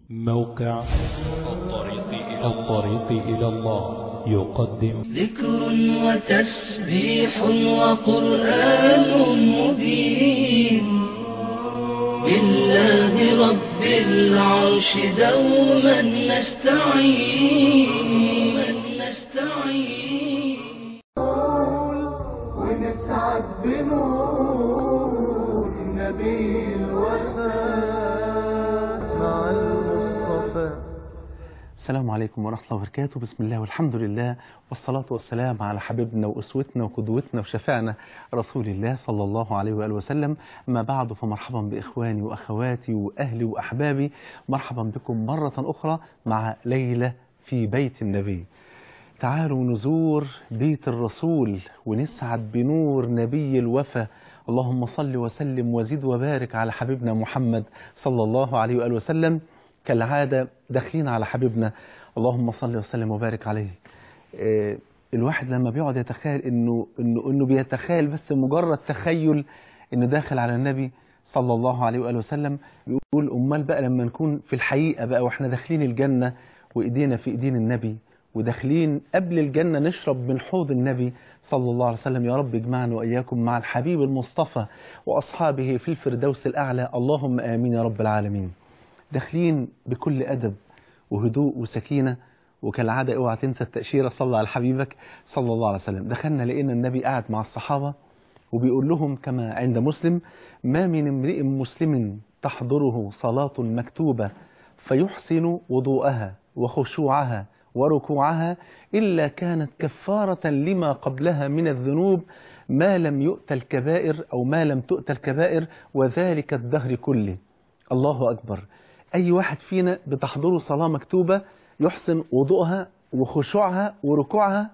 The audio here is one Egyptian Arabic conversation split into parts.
موقع الطريق إلى الطريق إلى الله يقدم ذكر وتسبيح وقرآن مبين بالله رب العرش دوما نستعين نستعين ونسعد بنور نبي الوفاء مع المصطفى السلام عليكم ورحمة الله وبركاته بسم الله والحمد لله والصلاة والسلام على حبيبنا وأسوتنا وقدوتنا وشفعنا رسول الله صلى الله عليه وآله وسلم ما بعد فمرحبا بإخواني وأخواتي وأهلي وأحبابي مرحبا بكم مرة أخرى مع ليلة في بيت النبي تعالوا نزور بيت الرسول ونسعد بنور نبي الوفا اللهم صل وسلم وزد وبارك على حبيبنا محمد صلى الله عليه وآله وسلم كالعادة داخلين على حبيبنا اللهم صل وسلم وبارك عليه آه، الواحد لما بيقعد يتخيل انه انه انه بيتخيل بس مجرد تخيل انه داخل على النبي صلى الله عليه واله وسلم بيقول امال بقى لما نكون في الحقيقه بقى واحنا داخلين الجنه وايدينا في ايدين النبي وداخلين قبل الجنه نشرب من حوض النبي صلى الله عليه وسلم يا رب اجمعنا واياكم مع الحبيب المصطفى واصحابه في الفردوس الاعلى اللهم امين يا رب العالمين داخلين بكل أدب وهدوء وسكينة وكالعادة اوعى تنسى التأشيرة صلى على حبيبك صلى الله عليه وسلم دخلنا لقينا النبي قاعد مع الصحابة وبيقول لهم كما عند مسلم ما من امرئ مسلم تحضره صلاة مكتوبة فيحسن وضوءها وخشوعها وركوعها إلا كانت كفارة لما قبلها من الذنوب ما لم يؤت الكبائر أو ما لم تؤت الكبائر وذلك الدهر كله الله أكبر أي واحد فينا بتحضره صلاة مكتوبة يحسن وضوءها وخشوعها وركوعها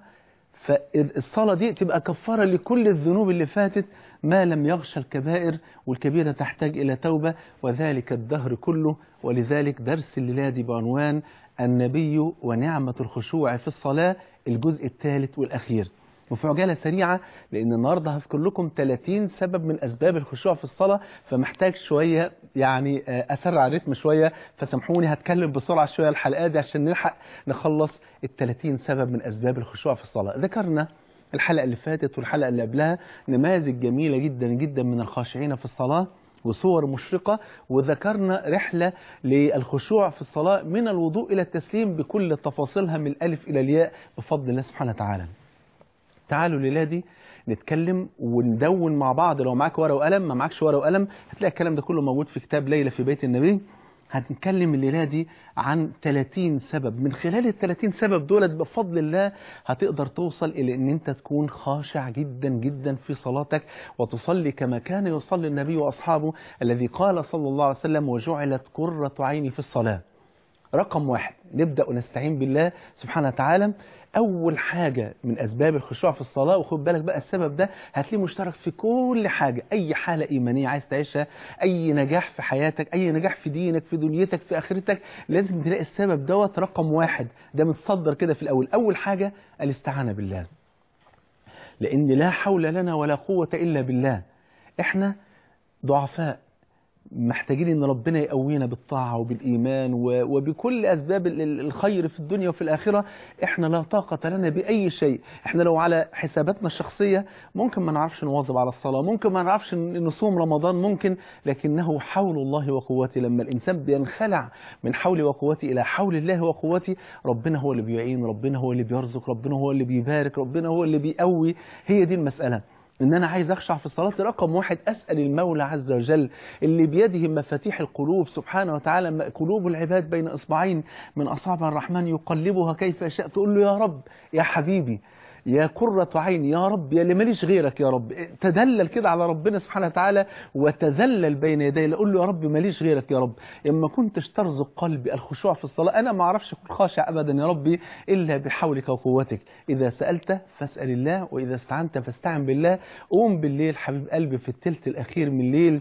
فالصلاة دي تبقى كفارة لكل الذنوب اللي فاتت ما لم يغشى الكبائر والكبيرة تحتاج إلى توبة وذلك الدهر كله ولذلك درس الليلة دي بعنوان النبي ونعمة الخشوع في الصلاة الجزء الثالث والأخير وفي عجالة سريعة لأن النهاردة هذكر لكم 30 سبب من أسباب الخشوع في الصلاة فمحتاج شوية يعني آه، أسرع الريتم شوية فسامحوني هتكلم بسرعة شوية الحلقات دي عشان نلحق نخلص ال 30 سبب من أسباب الخشوع في الصلاة ذكرنا الحلقة اللي فاتت والحلقة اللي قبلها نماذج جميلة جدا جدا من الخاشعين في الصلاة وصور مشرقة وذكرنا رحلة للخشوع في الصلاة من الوضوء إلى التسليم بكل تفاصيلها من الألف إلى الياء بفضل الله سبحانه وتعالى تعالوا الليله دي نتكلم وندون مع بعض لو معاك ورقه وقلم ما معاكش ورقه وقلم هتلاقي الكلام ده كله موجود في كتاب ليلى في بيت النبي هنتكلم الليله دي عن 30 سبب من خلال ال 30 سبب دولت بفضل الله هتقدر توصل الى ان انت تكون خاشع جدا جدا في صلاتك وتصلي كما كان يصلي النبي واصحابه الذي قال صلى الله عليه وسلم وجعلت قرة عيني في الصلاه رقم واحد نبدأ ونستعين بالله سبحانه وتعالى أول حاجة من أسباب الخشوع في الصلاة وخد بالك بقى السبب ده هتلاقيه مشترك في كل حاجة أي حالة إيمانية عايز تعيشها أي نجاح في حياتك أي نجاح في دينك في دنيتك في آخرتك لازم تلاقي السبب دوت رقم واحد ده متصدر كده في الأول أول حاجة الاستعانة بالله لأن لا حول لنا ولا قوة إلا بالله إحنا ضعفاء محتاجين ان ربنا يقوينا بالطاعة وبالإيمان و- وبكل أسباب ال- ال- الخير في الدنيا وفي الآخرة احنا لا طاقة لنا بأي شيء احنا لو على حساباتنا الشخصية ممكن ما نعرفش نواظب على الصلاة ممكن ما نعرفش ن- نصوم رمضان ممكن لكنه حول الله وقوته لما الإنسان بينخلع من حولي وقوتي إلى حول الله وقوتي ربنا هو اللي بيعين ربنا هو اللي بيرزق ربنا هو اللي بيبارك ربنا هو اللي بيقوي هي دي المسألة ان انا عايز اخشع في الصلاه رقم واحد اسال المولى عز وجل اللي بيده مفاتيح القلوب سبحانه وتعالى م- قلوب العباد بين اصبعين من اصابع الرحمن يقلبها كيف يشاء تقول له يا رب يا حبيبي يا قرة عيني يا رب يا اللي ماليش غيرك يا رب تدلل كده على ربنا سبحانه وتعالى وتذلل بين يديه اقول له يا رب ماليش غيرك يا رب اما كنتش ترزق قلبي الخشوع في الصلاة انا ما اعرفش اكون خاشع ابدا يا ربي الا بحولك وقوتك اذا سألت فاسأل الله واذا استعنت فاستعن بالله قوم بالليل حبيب قلبي في الثلث الاخير من الليل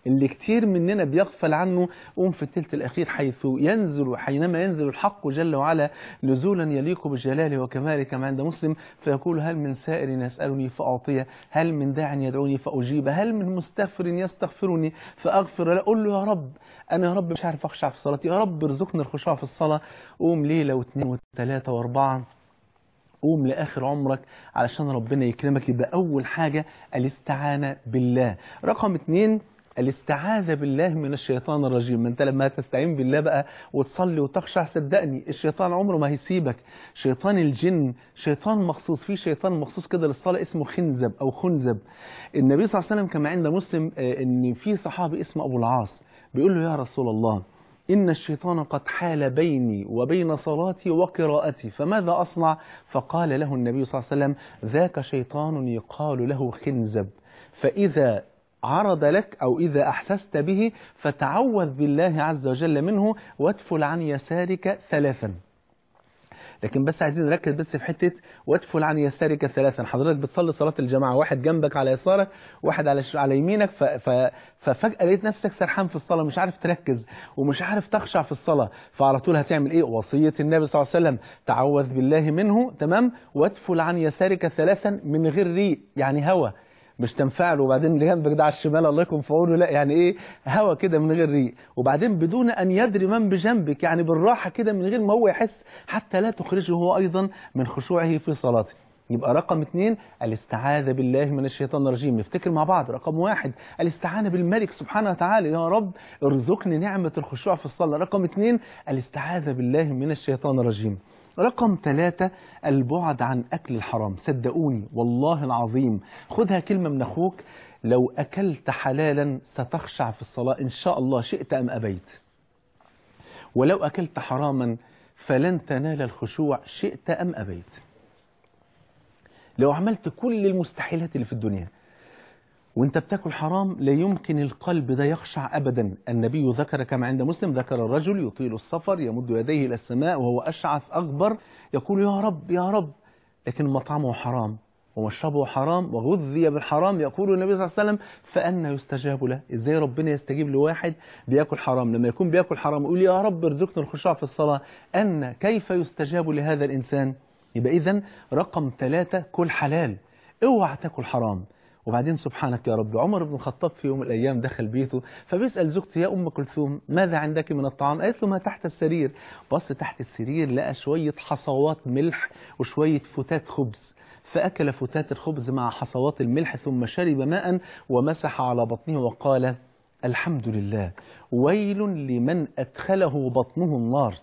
اللي كتير مننا بيغفل عنه قوم في الثلث الأخير حيث ينزل حينما ينزل الحق جل وعلا نزولا يليق بجلاله وكماله كما عند مسلم فيقول هل من سائر يسألني فأعطيه هل من داع يدعوني فأجيب هل من مستغفر يستغفرني فأغفر له أقول له يا رب أنا يا رب مش عارف أخشع في صلاتي يا رب ارزقني الخشوع في الصلاة قوم ليلة واثنين وثلاثة وأربعة قوم لآخر عمرك علشان ربنا يكرمك يبقى أول حاجة الاستعانة بالله رقم اتنين الاستعاذة بالله من الشيطان الرجيم ما انت لما تستعين بالله بقى وتصلي وتخشع صدقني الشيطان عمره ما هيسيبك شيطان الجن شيطان مخصوص في شيطان مخصوص كده للصلاة اسمه خنزب او خنزب النبي صلى الله عليه وسلم كما عند مسلم آه، ان في صحابي اسمه ابو العاص بيقول له يا رسول الله إن الشيطان قد حال بيني وبين صلاتي وقراءتي فماذا أصنع فقال له النبي صلى الله عليه وسلم ذاك شيطان يقال له خنزب فإذا عرض لك أو إذا أحسست به فتعوذ بالله عز وجل منه وادفل عن يسارك ثلاثا لكن بس عايزين نركز بس في حته وادفل عن يسارك ثلاثا حضرتك بتصلي صلاه الجماعه واحد جنبك على يسارك واحد على ش... على يمينك ف... ف... ففجاه لقيت نفسك سرحان في الصلاه مش عارف تركز ومش عارف تخشع في الصلاه فعلى طول هتعمل ايه وصيه النبي صلى الله عليه وسلم تعوذ بالله منه تمام وادفل عن يسارك ثلاثا من غير ريق يعني هوى مش تنفعل وبعدين اللي جنبك ده على الشمال الله يكون في عونه لا يعني ايه هوا كده من غير ريق وبعدين بدون ان يدري من بجنبك يعني بالراحه كده من غير ما هو يحس حتى لا تخرجه هو ايضا من خشوعه في صلاته يبقى رقم اثنين الاستعاذة بالله من الشيطان الرجيم نفتكر مع بعض رقم واحد الاستعانة بالملك سبحانه وتعالى يا رب ارزقني نعمة الخشوع في الصلاة رقم اثنين الاستعاذة بالله من الشيطان الرجيم رقم ثلاثة البعد عن أكل الحرام صدقوني والله العظيم خدها كلمة من أخوك لو أكلت حلالا ستخشع في الصلاة إن شاء الله شئت أم أبيت ولو أكلت حراما فلن تنال الخشوع شئت أم أبيت لو عملت كل المستحيلات اللي في الدنيا وانت بتاكل حرام لا يمكن القلب ده يخشع ابدا النبي ذكر كما عند مسلم ذكر الرجل يطيل السفر يمد يديه الى السماء وهو اشعث اكبر يقول يا رب يا رب لكن مطعمه حرام ومشربه حرام وغذي بالحرام يقول النبي صلى الله عليه وسلم فأنا يستجاب له ازاي ربنا يستجيب لواحد بياكل حرام لما يكون بياكل حرام يقول يا رب ارزقنا الخشوع في الصلاة أن كيف يستجاب لهذا الإنسان يبقى إذا رقم ثلاثة كل حلال اوعى تاكل حرام وبعدين سبحانك يا رب عمر بن الخطاب في يوم من الأيام دخل بيته فبيسأل زوجته يا أم كلثوم ماذا عندك من الطعام قالت له ما تحت السرير بص تحت السرير لقى شوية حصوات ملح وشوية فتات خبز فأكل فتات الخبز مع حصوات الملح ثم شرب ماء ومسح على بطنه وقال الحمد لله ويل لمن أدخله بطنه النار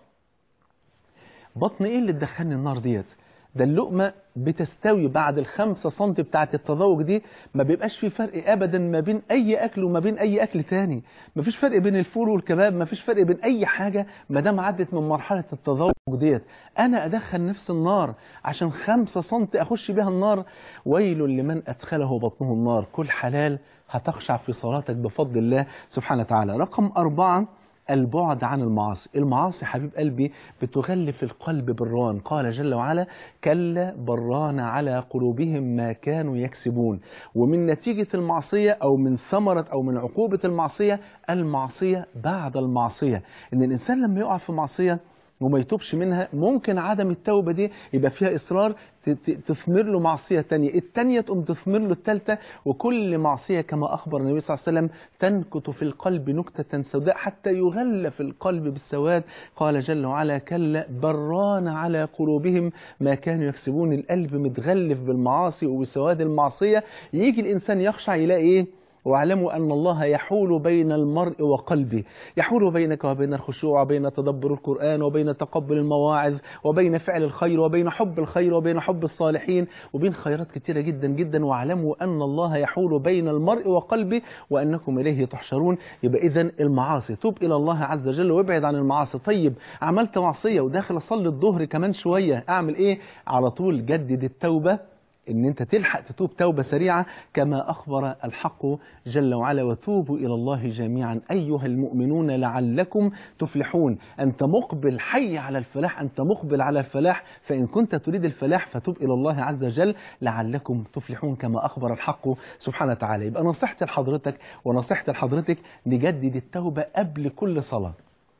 بطن ايه اللي تدخلني النار ديت ده اللقمة بتستوي بعد الخمسة سنت بتاعة التذوق دي ما بيبقاش في فرق ابدا ما بين اي اكل وما بين اي اكل تاني ما فيش فرق بين الفول والكباب ما فيش فرق بين اي حاجة ما دام عدت من مرحلة التذوق ديت انا ادخل نفس النار عشان خمسة سنت اخش بيها النار ويل لمن ادخله بطنه النار كل حلال هتخشع في صلاتك بفضل الله سبحانه وتعالى رقم أربعة البعد عن المعاصي المعاصي حبيب قلبي بتغلف القلب بالران قال جل وعلا كلا بران على قلوبهم ما كانوا يكسبون ومن نتيجة المعصية أو من ثمرة أو من عقوبة المعصية المعصية بعد المعصية إن الإنسان لما يقع في معصية وما يتوبش منها ممكن عدم التوبة دي يبقى فيها إصرار ت- ت- تثمر له معصية تانية التانية تقوم تثمر له التالتة وكل معصية كما أخبر النبي صلى الله عليه وسلم تنكت في القلب نكتة سوداء حتى يغلف القلب بالسواد قال جل وعلا كلا بران على قلوبهم ما كانوا يكسبون القلب متغلف بالمعاصي وبسواد المعصية يجي الإنسان يخشع يلاقي إيه واعلموا أن الله يحول بين المرء وقلبه يحول بينك وبين الخشوع وبين تدبر القرآن وبين تقبل المواعظ وبين فعل الخير وبين حب الخير وبين حب الصالحين وبين خيرات كثيرة جدا جدا واعلموا أن الله يحول بين المرء وقلبه وأنكم إليه تحشرون يبقى إذا المعاصي توب إلى الله عز وجل وابعد عن المعاصي طيب عملت معصية وداخل أصلي الظهر كمان شوية أعمل إيه على طول جدد التوبة ان انت تلحق تتوب توبة سريعة كما اخبر الحق جل وعلا وتوبوا الى الله جميعا ايها المؤمنون لعلكم تفلحون انت مقبل حي على الفلاح انت مقبل على الفلاح فان كنت تريد الفلاح فتوب الى الله عز وجل لعلكم تفلحون كما اخبر الحق سبحانه وتعالى يبقى نصيحتي لحضرتك ونصيحتي لحضرتك نجدد التوبة قبل كل صلاة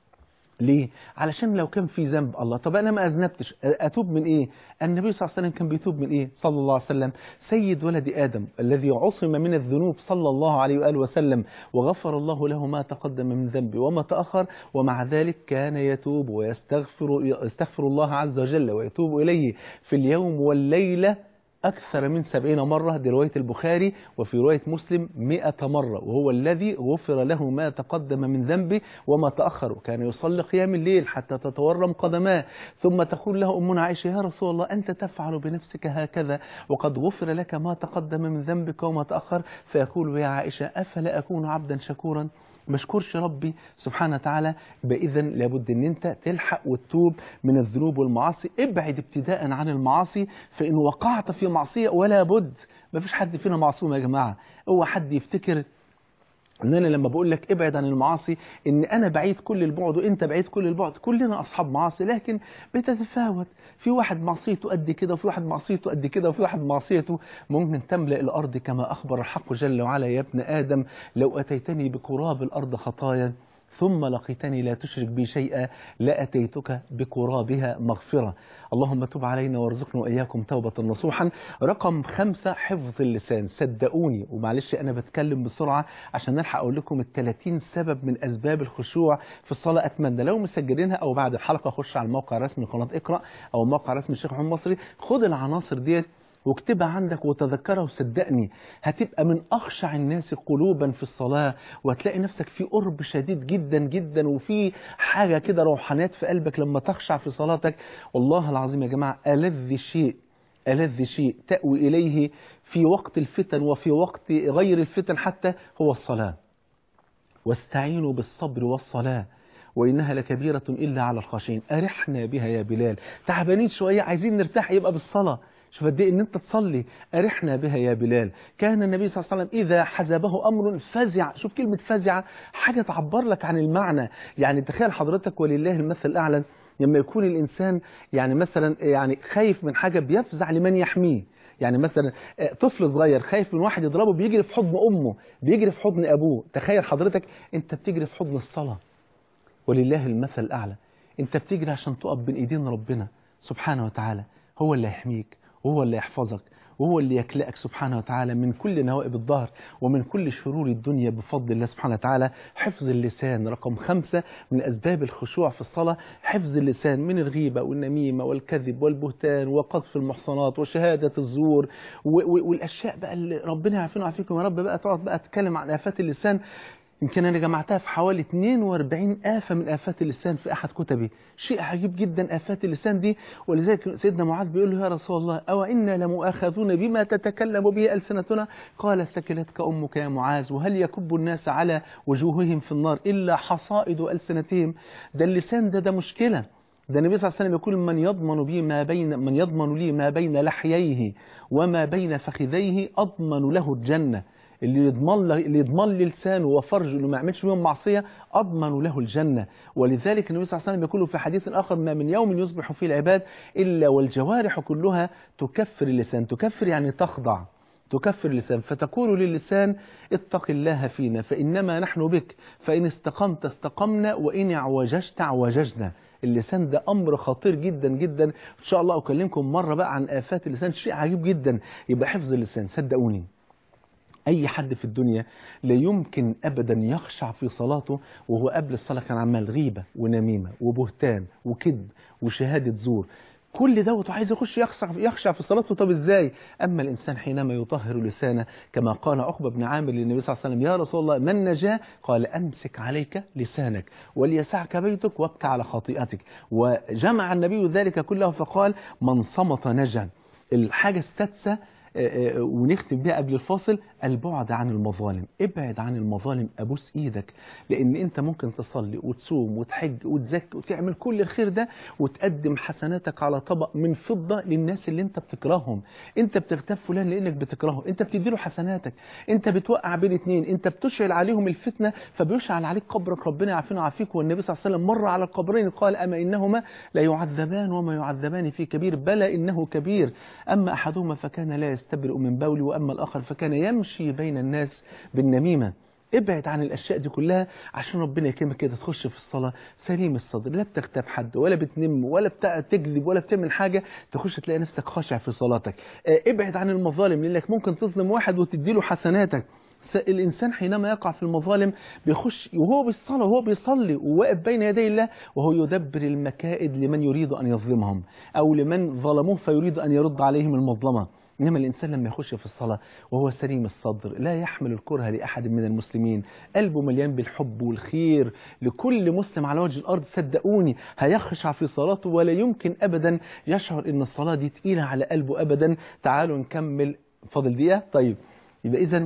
ليه؟ علشان لو كان في ذنب الله طب انا ما اذنبتش اتوب من ايه؟ النبي صلى الله عليه وسلم كان بيتوب من ايه؟ صلى الله عليه وسلم سيد ولد ادم الذي عصم من الذنوب صلى الله عليه واله وسلم وغفر الله له ما تقدم من ذنبه وما تاخر ومع ذلك كان يتوب ويستغفر يستغفر الله عز وجل ويتوب اليه في اليوم والليله أكثر من سبعين مرة دي رواية البخاري وفي رواية مسلم مئة مرة وهو الذي غفر له ما تقدم من ذنبه وما تأخر كان يصلي قيام الليل حتى تتورم قدماه ثم تقول له أمنا عائشة يا رسول الله أنت تفعل بنفسك هكذا وقد غفر لك ما تقدم من ذنبك وما تأخر فيقول يا عائشة أفلا أكون عبدا شكورا بشكرش ربي سبحانه وتعالى يبقى اذا لابد ان انت تلحق وتتوب من الذنوب والمعاصي ابعد ابتداء عن المعاصي فان وقعت في معصيه ولا بد ما فيش حد فينا معصوم يا جماعه هو حد يفتكر ان انا لما بقول لك ابعد عن المعاصي ان انا بعيد كل البعد وانت بعيد كل البعد كلنا اصحاب معاصي لكن بتتفاوت في واحد معصيته قد كده وفي واحد معصيته قد كده وفي واحد معصيته ممكن تملا الارض كما اخبر الحق جل وعلا يا ابن ادم لو اتيتني بقراب الارض خطايا ثم لقيتني لا تشرك بي شيئا لأتيتك بقرابها مغفرة اللهم تب علينا وارزقنا وإياكم توبة نصوحا رقم خمسة حفظ اللسان صدقوني ومعلش أنا بتكلم بسرعة عشان نلحق أقول لكم الثلاثين سبب من أسباب الخشوع في الصلاة أتمنى لو مسجلينها أو بعد الحلقة خش على الموقع الرسمي قناة اقرأ أو الموقع الرسمي الشيخ محمد مصري خد العناصر ديت واكتبها عندك وتذكرها وصدقني هتبقى من أخشع الناس قلوبا في الصلاة وهتلاقي نفسك في قرب شديد جدا جدا وفي حاجة كده روحانيات في قلبك لما تخشع في صلاتك والله العظيم يا جماعة ألذ شيء ألذ شيء تأوي إليه في وقت الفتن وفي وقت غير الفتن حتى هو الصلاة واستعينوا بالصبر والصلاة وإنها لكبيرة إلا على الخاشعين أرحنا بها يا بلال تعبانين شوية عايزين نرتاح يبقى بالصلاة شوف قد ايه ان انت تصلي ارحنا بها يا بلال كان النبي صلى الله عليه وسلم اذا حزبه امر فزع شوف كلمه فزع حاجه تعبر لك عن المعنى يعني تخيل حضرتك ولله المثل الاعلى لما يكون الانسان يعني مثلا يعني خايف من حاجه بيفزع لمن يحميه يعني مثلا طفل صغير خايف من واحد يضربه بيجري في حضن امه بيجري في حضن ابوه تخيل حضرتك انت بتجري في حضن الصلاه ولله المثل الاعلى انت بتجري عشان تقف بين ايدين ربنا سبحانه وتعالى هو اللي يحميك وهو اللي يحفظك وهو اللي يكلأك سبحانه وتعالى من كل نوائب الظهر ومن كل شرور الدنيا بفضل الله سبحانه وتعالى حفظ اللسان رقم خمسة من أسباب الخشوع في الصلاة حفظ اللسان من الغيبة والنميمة والكذب والبهتان وقذف المحصنات وشهادة الزور والأشياء بقى اللي ربنا يعافينا ويعافيكم يا رب بقى تقعد بقى تتكلم عن آفات اللسان يمكن أنا جمعتها في حوالي 42 آفة من آفات اللسان في أحد كتبي شيء عجيب جدا آفات اللسان دي ولذلك سيدنا معاذ بيقول له يا رسول الله أو إنا لمؤاخذون بما تتكلم به ألسنتنا قال ثكلتك أمك يا معاذ وهل يكب الناس على وجوههم في النار إلا حصائد ألسنتهم ده اللسان ده ده مشكلة ده النبي صلى الله عليه وسلم يقول من يضمن بي ما بين من يضمن لي ما بين لحييه وما بين فخذيه أضمن له الجنة اللي يضمن له اللي يضمن لي لسانه وفرجه اللي ما يعملش بيهم معصيه اضمن له الجنه ولذلك النبي صلى الله عليه وسلم يقول في حديث اخر ما من يوم يصبح فيه العباد الا والجوارح كلها تكفر اللسان تكفر يعني تخضع تكفر اللسان فتقول للسان اتق الله فينا فانما نحن بك فان استقمت استقمنا وان اعوججت اعوججنا اللسان ده امر خطير جدا جدا ان شاء الله اكلمكم مره بقى عن افات اللسان شيء عجيب جدا يبقى حفظ اللسان صدقوني أي حد في الدنيا لا يمكن أبدا يخشع في صلاته وهو قبل الصلاة كان عمال غيبة ونميمة وبهتان وكذب وشهادة زور كل دوت وعايز يخش يخشع يخشع في صلاته طب ازاي اما الانسان حينما يطهر لسانه كما قال عقبه بن عامر للنبي صلى الله عليه وسلم يا رسول الله من نجا قال امسك عليك لسانك وليسعك بيتك وابكى على خطيئتك وجمع النبي ذلك كله فقال من صمت نجا الحاجه السادسه آه، آه، ونختم بيها قبل الفاصل البعد عن المظالم ابعد عن المظالم ابوس ايدك لان انت ممكن تصلي وتصوم وتحج وتزكي وتعمل كل الخير ده وتقدم حسناتك على طبق من فضة للناس اللي انت بتكرههم انت بتغتاب فلان لانك بتكرهه انت بتديله حسناتك انت بتوقع بين اتنين انت بتشعل عليهم الفتنة فبيشعل عليك قبرك ربنا يعافينا ويعافيك والنبي صلى الله عليه وسلم مر على القبرين قال اما انهما لا يعذبان وما يعذبان في كبير بلى انه كبير اما احدهما فكان لا يستبرئ من بولي واما الاخر فكان يمشي بين الناس بالنميمه ابعد عن الاشياء دي كلها عشان ربنا يكرمك كده تخش في الصلاه سليم الصدر لا بتغتاب حد ولا بتنم ولا بتاع تكذب ولا بتعمل حاجه تخش تلاقي نفسك خاشع في صلاتك آه، ابعد عن المظالم لانك ممكن تظلم واحد وتديله حسناتك س- الانسان حينما يقع في المظالم بيخش وهو بالصلاه وهو بيصلي وواقف بين يدي الله وهو يدبر المكائد لمن يريد ان يظلمهم او لمن ظلموه فيريد ان يرد عليهم المظلمه إنما الإنسان لما يخش في الصلاة وهو سليم الصدر لا يحمل الكره لأحد من المسلمين قلبه مليان بالحب والخير لكل مسلم على وجه الأرض صدقوني هيخشع في صلاته ولا يمكن أبدا يشعر إن الصلاة دي تقيلة على قلبه أبدا تعالوا نكمل فاضل دقيقة طيب يبقى إذا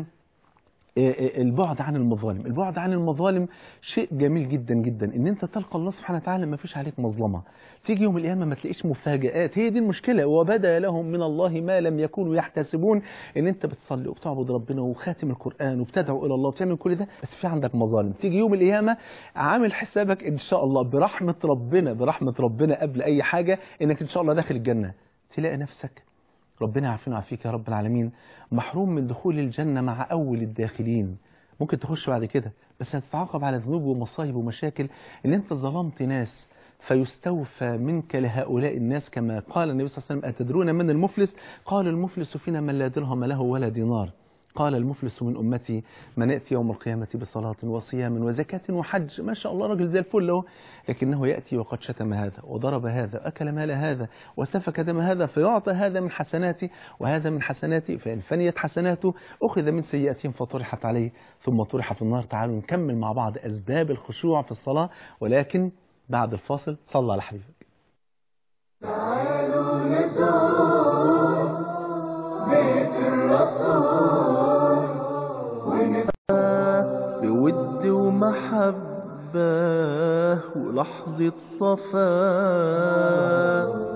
البعد عن المظالم البعد عن المظالم شيء جميل جدا جدا ان انت تلقى الله سبحانه وتعالى ما فيش عليك مظلمه تيجي يوم القيامه ما تلاقيش مفاجآت هي دي المشكله وبدا لهم من الله ما لم يكونوا يحتسبون ان انت بتصلي وبتعبد ربنا وخاتم القران وبتدعو الى الله وبتعمل كل ده بس في عندك مظالم تيجي يوم القيامه عامل حسابك ان شاء الله برحمه ربنا برحمه ربنا قبل اي حاجه انك ان شاء الله داخل الجنه تلاقي نفسك ربنا يعافينا ويعافيك يا رب العالمين محروم من دخول الجنة مع أول الداخلين ممكن تخش بعد كده بس هتتعاقب على ذنوب ومصايب ومشاكل ان انت ظلمت ناس فيستوفى منك لهؤلاء الناس كما قال النبي صلى الله عليه وسلم أتدرون من المفلس قال المفلس فينا من لا درهم له ولا دينار قال المفلس من أمتي من يأتي يوم القيامة بصلاة وصيام وزكاة وحج ما شاء الله راجل زي الفل له لكنه يأتي وقد شتم هذا وضرب هذا وأكل مال هذا وسفك دم هذا فيعطى هذا من حسناتي وهذا من حسناتي فإن فنيت حسناته أخذ من سيئاتهم فطرحت عليه ثم طرح في النار تعالوا نكمل مع بعض أسباب الخشوع في الصلاة ولكن بعد الفاصل صلى على حبيبك تعالوا نزور بيت الرسول ونبقى بود ومحبة ولحظة صفاء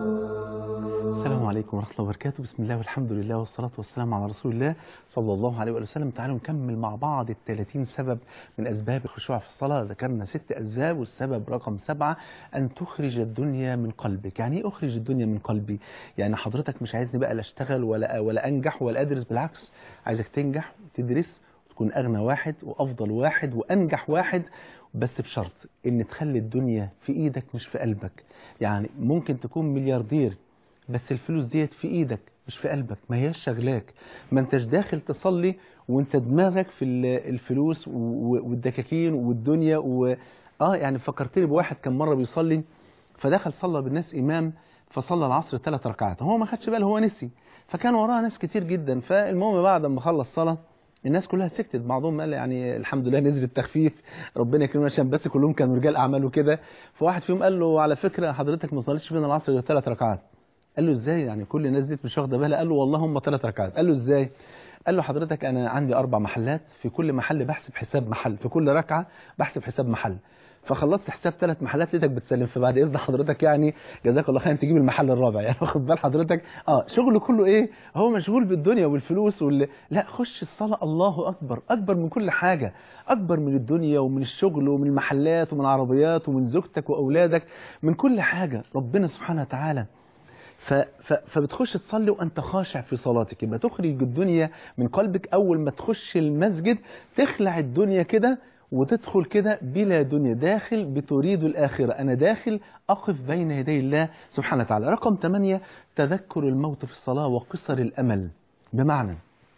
السلام عليكم ورحمة الله وبركاته بسم الله والحمد لله والصلاة والسلام على رسول الله صلى الله عليه وآله وسلم تعالوا نكمل مع بعض ال 30 سبب من أسباب الخشوع في الصلاة ذكرنا ست أسباب والسبب رقم سبعة أن تخرج الدنيا من قلبك يعني إيه أخرج الدنيا من قلبي يعني حضرتك مش عايزني بقى لا أشتغل ولا ولا أنجح ولا أدرس بالعكس عايزك تنجح وتدرس وتكون أغنى واحد وأفضل واحد وأنجح واحد بس بشرط إن تخلي الدنيا في إيدك مش في قلبك يعني ممكن تكون ملياردير بس الفلوس ديت في ايدك مش في قلبك ما هياش شغلاك ما انتش داخل تصلي وانت دماغك في ال- الفلوس و- و- والدكاكين والدنيا و... اه يعني فكرتني بواحد كان مره بيصلي فدخل صلى بالناس امام فصلى العصر ثلاث ركعات هو ما خدش باله هو نسي فكان وراه ناس كتير جدا فالمهم بعد ما خلص صلاه الناس كلها سكتت بعضهم قال يعني الحمد لله نزل التخفيف ربنا يكرمنا عشان بس كلهم كانوا رجال اعمال وكده فواحد فيهم قال له على فكره حضرتك ما صليتش بين العصر غير ثلاث ركعات قال له ازاي يعني كل الناس دي مش واخده بالها قال له والله هم ثلاث ركعات قال له ازاي قال له حضرتك انا عندي اربع محلات في كل محل بحسب حساب محل في كل ركعه بحسب حساب محل فخلصت حساب ثلاث محلات لقيتك بتسلم فبعد اذن حضرتك يعني جزاك الله خير تجيب المحل الرابع يعني واخد بال حضرتك اه شغله كله ايه هو مشغول بالدنيا والفلوس وال... لا خش الصلاه الله اكبر اكبر من كل حاجه اكبر من الدنيا ومن الشغل ومن المحلات ومن العربيات ومن زوجتك واولادك من كل حاجه ربنا سبحانه وتعالى ف... ف... فبتخش تصلي وانت خاشع في صلاتك يبقى تخرج الدنيا من قلبك اول ما تخش المسجد تخلع الدنيا كده وتدخل كده بلا دنيا داخل بتريد الآخرة أنا داخل أقف بين يدي الله سبحانه وتعالى رقم 8 تذكر الموت في الصلاة وقصر الأمل بمعنى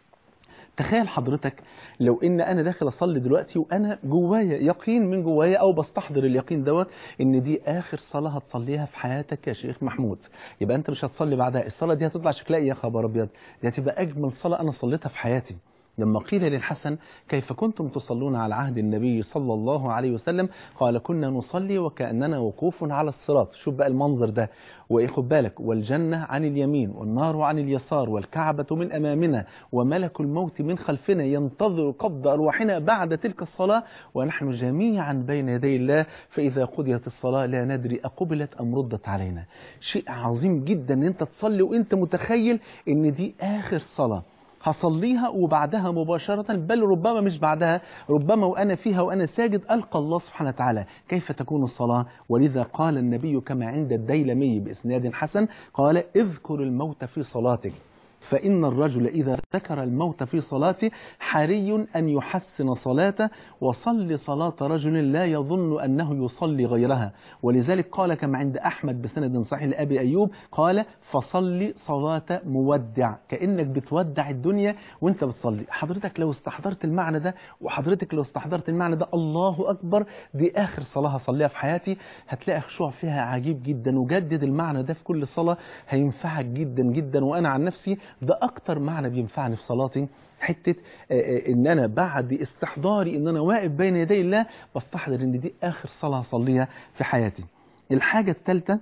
تخيل حضرتك لو ان انا داخل اصلي دلوقتي وانا جوايا يقين من جوايا او بستحضر اليقين دوت ان دي اخر صلاه هتصليها في حياتك يا شيخ محمود يبقى انت مش هتصلي بعدها الصلاه دي هتطلع شكلها إيه يا خبر ابيض دي هتبقى اجمل صلاه انا صليتها في حياتي لما قيل للحسن كيف كنتم تصلون على عهد النبي صلى الله عليه وسلم قال كنا نصلي وكأننا وقوف على الصراط شوف بقى المنظر ده وخد بالك والجنة عن اليمين والنار عن اليسار والكعبة من أمامنا وملك الموت من خلفنا ينتظر قبض أرواحنا بعد تلك الصلاة ونحن جميعا بين يدي الله فإذا قضيت الصلاة لا ندري أقبلت أم ردت علينا شيء عظيم جدا أن أنت تصلي وأنت متخيل أن دي آخر صلاة هصليها وبعدها مباشرة بل ربما مش بعدها ربما وأنا فيها وأنا ساجد ألقى الله سبحانه وتعالى كيف تكون الصلاة ولذا قال النبي كما عند الديلمي بإسناد حسن قال اذكر الموت في صلاتك فإن الرجل إذا ذكر الموت في صلاته حري أن يحسن صلاته وصل صلاة رجل لا يظن أنه يصلي غيرها ولذلك قال كما عند أحمد بسند صحيح لأبي أيوب قال فصلي صلاة مودع كأنك بتودع الدنيا وانت بتصلي حضرتك لو استحضرت المعنى ده وحضرتك لو استحضرت المعنى ده الله أكبر دي آخر صلاة هصليها في حياتي هتلاقي خشوع فيها عجيب جدا وجدد المعنى ده في كل صلاة هينفعك جدا جدا وأنا عن نفسي ده أكتر معنى بينفعني في صلاتي حتة ان انا بعد استحضاري ان انا واقف بين يدي الله بستحضر ان دي اخر صلاة اصليها في حياتي الحاجة الثالثة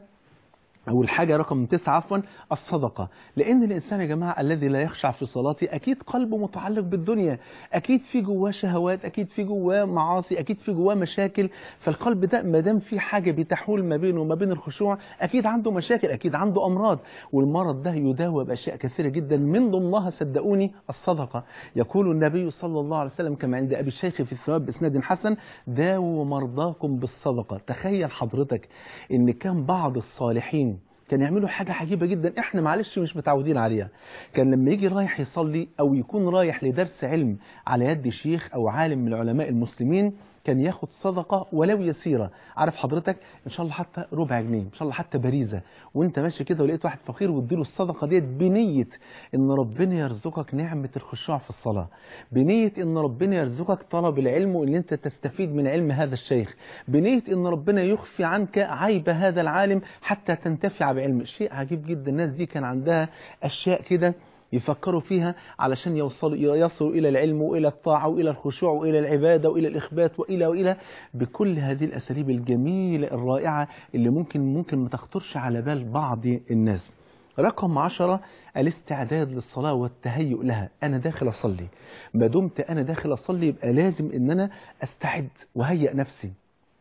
أو الحاجة رقم تسعة عفوا الصدقة لأن الإنسان يا جماعة الذي لا يخشع في صلاته أكيد قلبه متعلق بالدنيا أكيد في جواه شهوات أكيد في جواه معاصي أكيد في جواه مشاكل فالقلب ده ما دام في حاجة بتحول ما بينه وما بين الخشوع أكيد عنده مشاكل أكيد عنده أمراض والمرض ده يداوى بأشياء كثيرة جدا من ضمنها صدقوني الصدقة يقول النبي صلى الله عليه وسلم كما عند أبي الشيخ في الثواب بإسناد حسن داووا مرضاكم بالصدقة تخيل حضرتك إن كان بعض الصالحين كان يعملوا حاجة عجيبة جدا احنا معلش مش متعودين عليها كان لما يجي رايح يصلي او يكون رايح لدرس علم على يد شيخ او عالم من علماء المسلمين كان ياخد صدقة ولو يسيرة عارف حضرتك ان شاء الله حتى ربع جنيه ان شاء الله حتى باريزة وانت ماشي كده ولقيت واحد فقير واديله الصدقة ديت بنية ان ربنا يرزقك نعمة الخشوع في الصلاة بنية ان ربنا يرزقك طلب العلم وان انت تستفيد من علم هذا الشيخ بنية ان ربنا يخفي عنك عيب هذا العالم حتى تنتفع بعلم شيء عجيب جدا الناس دي كان عندها اشياء كده يفكروا فيها علشان يوصلوا يصلوا إلى العلم وإلى الطاعة وإلى الخشوع وإلى العبادة وإلى الإخبات وإلى وإلى بكل هذه الأساليب الجميلة الرائعة اللي ممكن ممكن ما تخطرش على بال بعض الناس رقم عشرة الاستعداد للصلاة والتهيؤ لها أنا داخل أصلي ما دمت أنا داخل أصلي يبقى لازم إن أنا أستعد وهيئ نفسي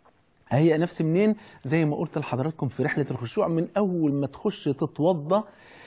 هيئ نفسي منين زي ما قلت لحضراتكم في رحلة الخشوع من أول ما تخش تتوضى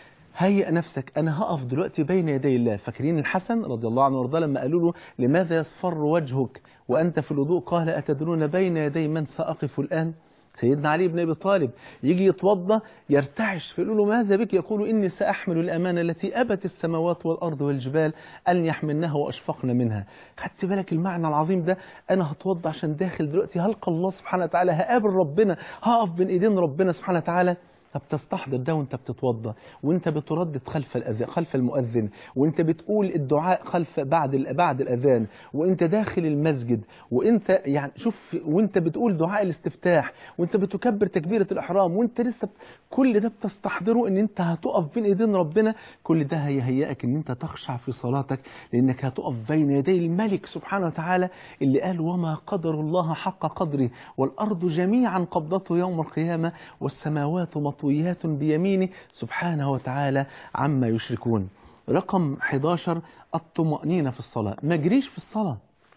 هيئ نفسك أنا هقف دلوقتي بين يدي الله فاكرين الحسن رضي الله عنه وارضاه لما قالوا له لماذا يصفر وجهك وأنت في الوضوء قال أتدرون بين يدي من سأقف الآن سيدنا علي بن أبي طالب يجي يتوضى يرتعش فيقول له ماذا بك يقول إني سأحمل الأمانة التي أبت السماوات والأرض والجبال أن يحملنها وأشفقن منها خدت بالك المعنى العظيم ده أنا هتوضى عشان داخل دلوقتي هلقى الله سبحانه وتعالى هقابل ربنا هقف بين إيدين ربنا سبحانه وتعالى طب تستحضر ده وانت بتتوضى وانت بتردد خلف الأذان خلف المؤذن وانت بتقول الدعاء خلف بعد بعد الاذان وانت داخل المسجد وانت يعني شوف وانت بتقول دعاء الاستفتاح وانت بتكبر تكبيره الاحرام وانت لسه كل ده بتستحضره ان انت هتقف بين ايدين ربنا كل ده هيهيئك ان انت تخشع في صلاتك لانك هتقف بين يدي الملك سبحانه وتعالى اللي قال وما قدر الله حق قدره والارض جميعا قبضته يوم القيامه والسماوات مطويات بيمينه سبحانه وتعالى عما يشركون رقم 11 الطمأنينة في الصلاة ما جريش في الصلاة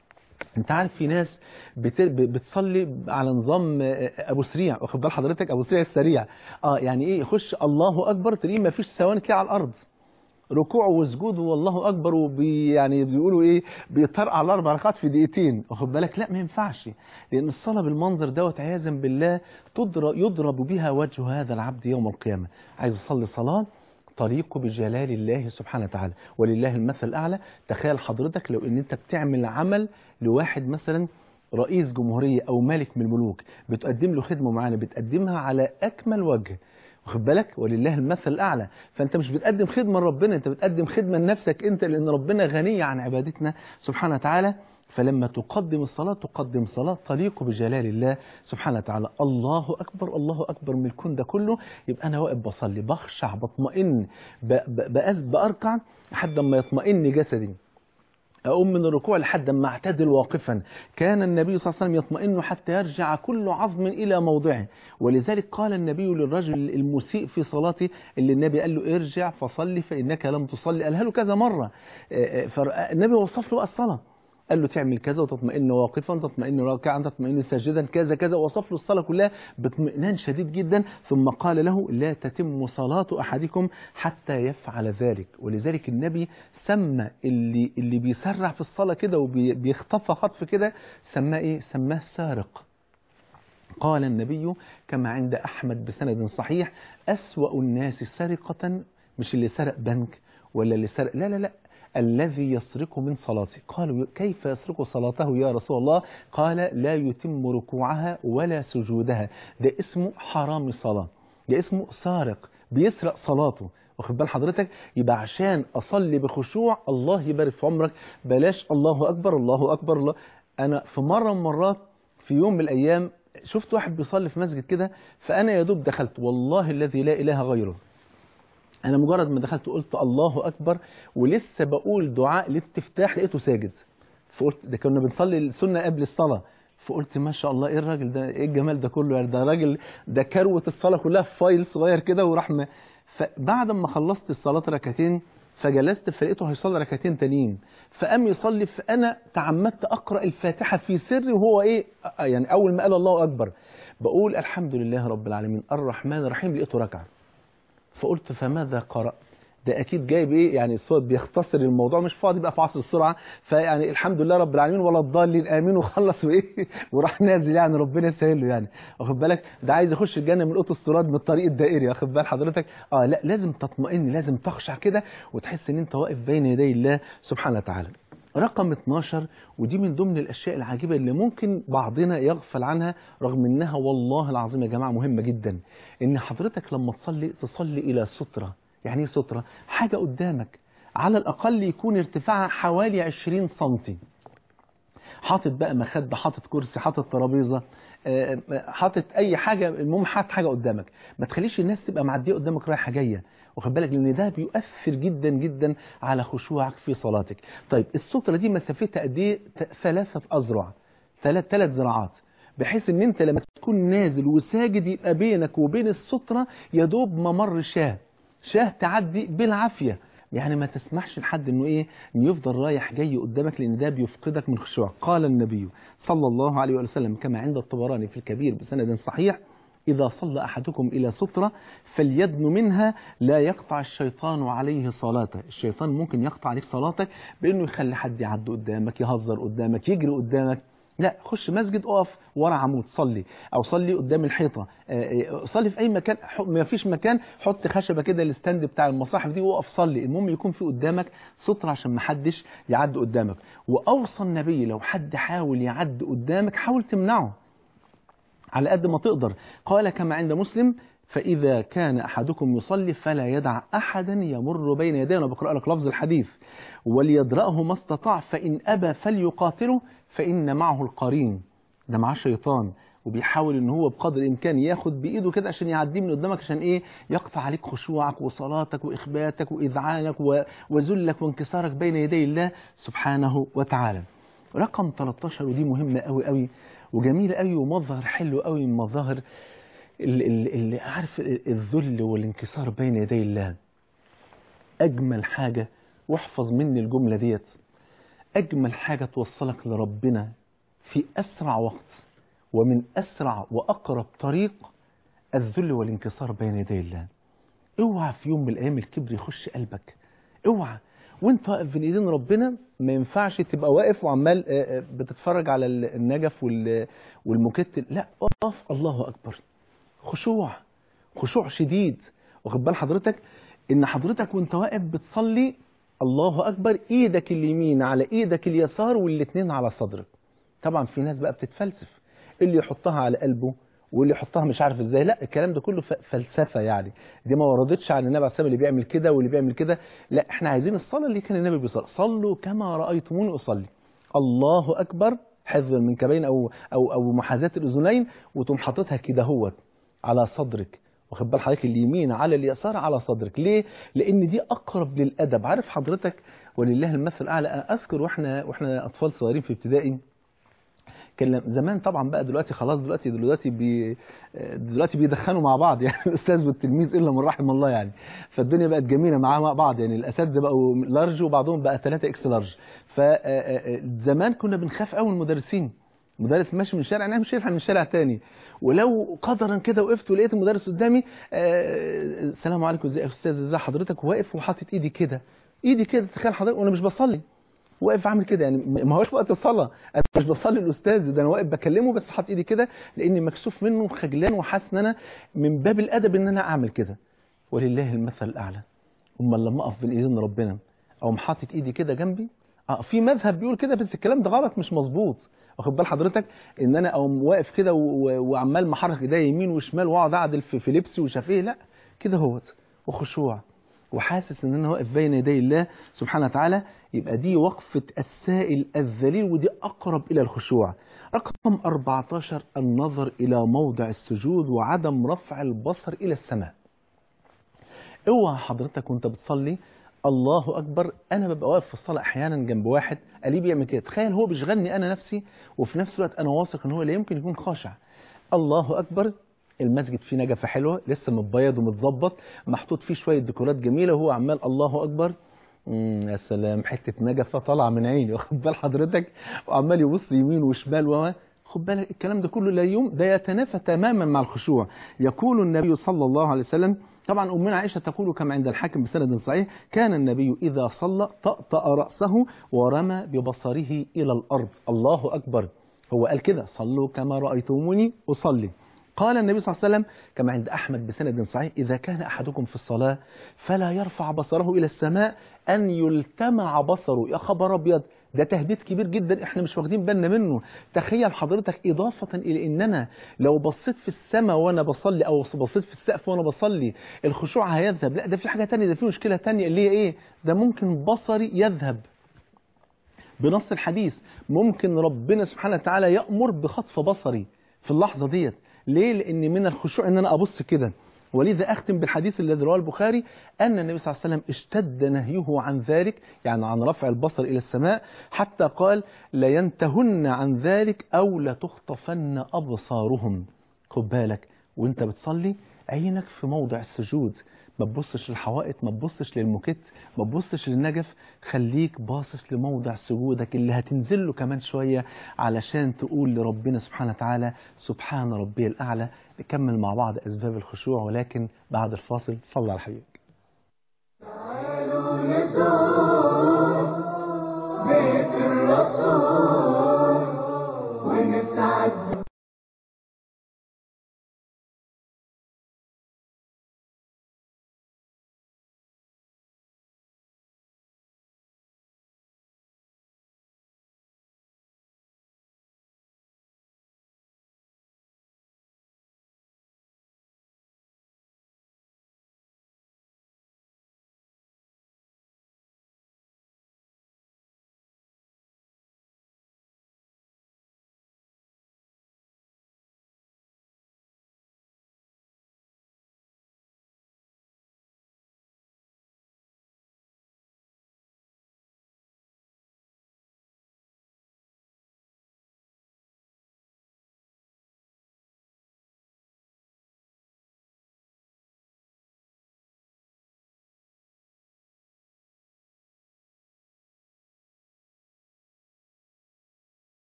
انت عارف في ناس بت... بتصلي على نظام ابو سريع واخد بال حضرتك ابو سريع السريع اه يعني ايه يخش الله اكبر تلاقيه ما فيش ثواني تلاقيه على الارض ركوع وسجود والله اكبر وبي يعني بيقولوا ايه بيطرقع على اربع ركعات في دقيقتين واخد بالك لا ما ينفعش لان الصلاه بالمنظر دوت عياذا بالله تضرب يضرب بها وجه هذا العبد يوم القيامه عايز اصلي صلاه طريق بجلال الله سبحانه وتعالى ولله المثل الأعلى تخيل حضرتك لو ان انت بتعمل عمل لواحد مثلا رئيس جمهورية أو ملك من الملوك بتقدم له خدمة معينة بتقدمها على أكمل وجه واخد بالك ولله المثل الأعلى فأنت مش بتقدم خدمة لربنا أنت بتقدم خدمة لنفسك أنت لأن ربنا غني عن عبادتنا سبحانه وتعالى فلما تقدم الصلاة تقدم صلاة تليق بجلال الله سبحانه وتعالى الله أكبر الله أكبر من الكون ده كله يبقى أنا واقف بصلي بخشع بطمئن بأز بأركع لحد ما يطمئن جسدي أقوم من الركوع لحد ما اعتدل واقفا كان النبي صلى الله عليه وسلم يطمئن حتى يرجع كل عظم إلى موضعه ولذلك قال النبي للرجل المسيء في صلاته اللي النبي قال له ارجع فصلي فإنك لم تصلي قالها له كذا مرة فالنبي وصف له بقى الصلاة قال له تعمل كذا وتطمئن واقفا تطمئن راكعا تطمئن ساجدا كذا كذا وصف له الصلاة كلها باطمئنان شديد جدا ثم قال له لا تتم صلاة أحدكم حتى يفعل ذلك ولذلك النبي سمى اللي اللي بيسرع في الصلاة كده وبيخطفها خطف كده سماه ايه سماه سارق قال النبي كما عند أحمد بسند صحيح أسوأ الناس سرقة مش اللي سرق بنك ولا اللي سرق لا لا لا الذي يسرق من صلاته قالوا كيف يسرق صلاته يا رسول الله قال لا يتم ركوعها ولا سجودها ده اسمه حرام صلاة ده اسمه سارق بيسرق صلاته واخد بال حضرتك يبقى عشان اصلي بخشوع الله يبارك في عمرك بلاش الله اكبر الله اكبر الله انا في مره من المرات في يوم من الايام شفت واحد بيصلي في مسجد كده فانا يا دوب دخلت والله الذي لا اله غيره انا مجرد ما دخلت قلت الله اكبر ولسه بقول دعاء الاستفتاح لقيته ساجد فقلت ده كنا بنصلي السنه قبل الصلاه فقلت ما شاء الله ايه الراجل ده ايه الجمال ده كله يعني ده راجل ده كروه الصلاه كلها في فايل صغير كده وراح م... فبعد ما خلصت الصلاه ركعتين فجلست فلقيته هيصلي ركعتين تانيين فقام يصلي فانا تعمدت اقرا الفاتحه في سري وهو ايه يعني اول ما قال الله اكبر بقول الحمد لله رب العالمين الرحمن الرحيم لقيته ركعه فقلت فماذا قرأ ده اكيد جايب ايه يعني الصوت بيختصر الموضوع مش فاضي بقى في عصر السرعه فيعني الحمد لله رب العالمين ولا الضالين امين وخلص وايه وراح نازل يعني ربنا يسهل له يعني واخد بالك ده عايز يخش الجنه من اوضه الصراط من الطريق الدائري واخد بال حضرتك اه لا لازم تطمئن لازم تخشع كده وتحس ان انت واقف بين يدي الله سبحانه وتعالى رقم 12 ودي من ضمن الاشياء العجيبه اللي ممكن بعضنا يغفل عنها رغم انها والله العظيم يا جماعه مهمه جدا ان حضرتك لما تصلي تصلي الى ستره يعني ايه ستره حاجه قدامك على الاقل يكون ارتفاعها حوالي 20 سم حاطط بقى مخده حاطط كرسي حاطط ترابيزه حاطط اي حاجه المهم حاطط حاجه قدامك ما تخليش الناس تبقى معديه قدامك رايحه جايه واخد بالك لان ده بيؤثر جدا جدا على خشوعك في صلاتك طيب الستره دي مسافتها قد ايه ثلاثه اذرع ثلاث ثلاث ذراعات بحيث ان انت لما تكون نازل وساجد يبقى بينك وبين الستره يا دوب ممر شاه شاه تعدي بالعافيه يعني ما تسمحش لحد انه ايه انه يفضل رايح جاي قدامك لان ده بيفقدك من خشوع قال النبي صلى الله عليه وسلم كما عند الطبراني في الكبير بسند صحيح إذا صلى أحدكم إلى سترة فليدن منها لا يقطع الشيطان عليه صلاته الشيطان ممكن يقطع عليك صلاتك بأنه يخلي حد يعدي قدامك يهزر قدامك يجري قدامك لا خش مسجد اقف ورا عمود صلي او صلي قدام الحيطه صلي في اي مكان ما فيش مكان حط خشبه كده الستاند بتاع المصاحف دي وقف صلي المهم يكون في قدامك ستر عشان ما حدش يعدي قدامك واوصى النبي لو حد حاول يعدي قدامك حاول تمنعه على قد ما تقدر قال كما عند مسلم فإذا كان أحدكم يصلي فلا يدع أحدا يمر بين يديه أنا بقرأ لك لفظ الحديث وليدرأه ما استطاع فإن أبى فليقاتله فإن معه القرين ده معاه شيطان وبيحاول ان هو بقدر الامكان ياخد بايده كده عشان يعديه من قدامك عشان ايه يقطع عليك خشوعك وصلاتك واخباتك واذعانك وذلك وانكسارك بين يدي الله سبحانه وتعالى رقم 13 ودي مهمه قوي قوي وجميله قوي ومظهر حلو قوي من مظاهر اللي عارف الذل والانكسار بين يدي الله اجمل حاجه واحفظ مني الجمله ديت اجمل حاجه توصلك لربنا في اسرع وقت ومن أسرع وأقرب طريق الذل والانكسار بين يدي الله اوعى في يوم من الأيام الكبر يخش قلبك اوعى وانت واقف بين ايدين ربنا ما ينفعش تبقى واقف وعمال بتتفرج على النجف والمكتل لا اقف الله اكبر خشوع خشوع شديد واخد بال حضرتك ان حضرتك وانت واقف بتصلي الله اكبر ايدك اليمين على ايدك اليسار والاثنين على صدرك طبعا في ناس بقى بتتفلسف اللي يحطها على قلبه واللي يحطها مش عارف ازاي لا الكلام ده كله فلسفه يعني دي ما وردتش عن النبي عليه الصلاه اللي بيعمل كده واللي بيعمل كده لا احنا عايزين الصلاه اللي كان النبي بيصلي صلوا كما رايتموني اصلي الله اكبر حفظا من كبين او او او محاذاه الاذنين وتقوم حاططها كده هوت على صدرك واخد بال حضرتك اليمين على اليسار على صدرك ليه لان دي اقرب للادب عارف حضرتك ولله المثل الاعلى أنا اذكر واحنا واحنا اطفال صغيرين في ابتدائي كان لم- زمان طبعا بقى دلوقتي خلاص دلوقتي دلوقتي بي دلوقتي بيدخنوا مع بعض يعني الاستاذ والتلميذ الا من رحم الله يعني فالدنيا بقت جميله معاه مع بعض يعني الاساتذه بقوا لارج وبعضهم بقى 3 اكس لارج فزمان كنا بنخاف قوي من المدرسين مدرس ماشي من شارع انا مش هيلحق من شارع تاني ولو قدرا كده وقفت ولقيت المدرس قدامي آه، السلام عليكم ازي يا استاذ ازي حضرتك واقف وحاطط ايدي كده ايدي كده تخيل حضرتك وانا مش بصلي واقف عامل كده يعني ما هوش وقت الصلاه انا مش بصلي الاستاذ ده انا واقف بكلمه بس حاطط ايدي كده لاني مكسوف منه وخجلان وحاسس ان انا من باب الادب ان انا اعمل كده ولله المثل الاعلى امال لما اقف بين ايدين ربنا او حاطط ايدي كده جنبي اه في مذهب بيقول كده بس الكلام ده غلط مش مظبوط واخد بال حضرتك ان انا اقوم واقف كده و- و- وعمال محرك ايديا يمين وشمال واقعد اعدل في, في لبسي وشافيه لا كده هوت وخشوع وحاسس ان انا واقف بين يدي الله سبحانه وتعالى يبقى دي وقفة السائل الذليل ودي اقرب الى الخشوع رقم 14 النظر الى موضع السجود وعدم رفع البصر الى السماء اوعى حضرتك وانت بتصلي الله اكبر انا ببقى واقف في الصلاه احيانا جنب واحد قريب يعمل كده تخيل هو بيشغلني انا نفسي وفي نفس الوقت انا واثق ان هو لا يمكن يكون خاشع الله اكبر المسجد فيه نجفه حلوه لسه متبيض ومتظبط محطوط فيه شويه ديكورات جميله وهو عمال الله اكبر امم يا سلام حته نجفه طالعه من عيني واخد بال حضرتك وعمال يبص يمين وشمال و خد بالك الكلام ده كله لا يوم ده يتنافى تماما مع الخشوع يقول النبي صلى الله عليه وسلم طبعا أمنا عائشة تقول كما عند الحاكم بسند صحيح كان النبي إذا صلى طأطأ رأسه ورمى ببصره إلى الأرض الله أكبر هو قال كده صلوا كما رأيتموني أصلي قال النبي صلى الله عليه وسلم كما عند أحمد بسند صحيح إذا كان أحدكم في الصلاة فلا يرفع بصره إلى السماء أن يلتمع بصره يا خبر أبيض ده تهديد كبير جدا احنا مش واخدين بالنا منه تخيل حضرتك إضافة إلى إن أنا لو بصيت في السماء وأنا بصلي أو بصيت في السقف وأنا بصلي الخشوع هيذهب لا ده في حاجة تانية ده في مشكلة تانية اللي هي إيه ده ممكن بصري يذهب بنص الحديث ممكن ربنا سبحانه وتعالى يأمر بخطف بصري في اللحظة ديت ليه لأن من الخشوع أن أنا أبص كده ولذا أختم بالحديث الذي رواه البخاري أن النبي صلى الله عليه وسلم اشتد نهيه عن ذلك يعني عن رفع البصر إلى السماء حتى قال لينتهن عن ذلك أو لتخطفن أبصارهم خد بالك وانت بتصلي عينك في موضع السجود ما تبصش للحوائط ما تبصش للموكيت ما تبصش للنجف خليك باصص لموضع سجودك اللي هتنزل له كمان شوية علشان تقول لربنا سبحانه وتعالى سبحان ربي الأعلى نكمل مع بعض أسباب الخشوع ولكن بعد الفاصل صلى على حبيبك بيت الرسول ونسعد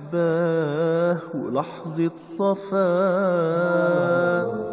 محباه ولحظة صفاه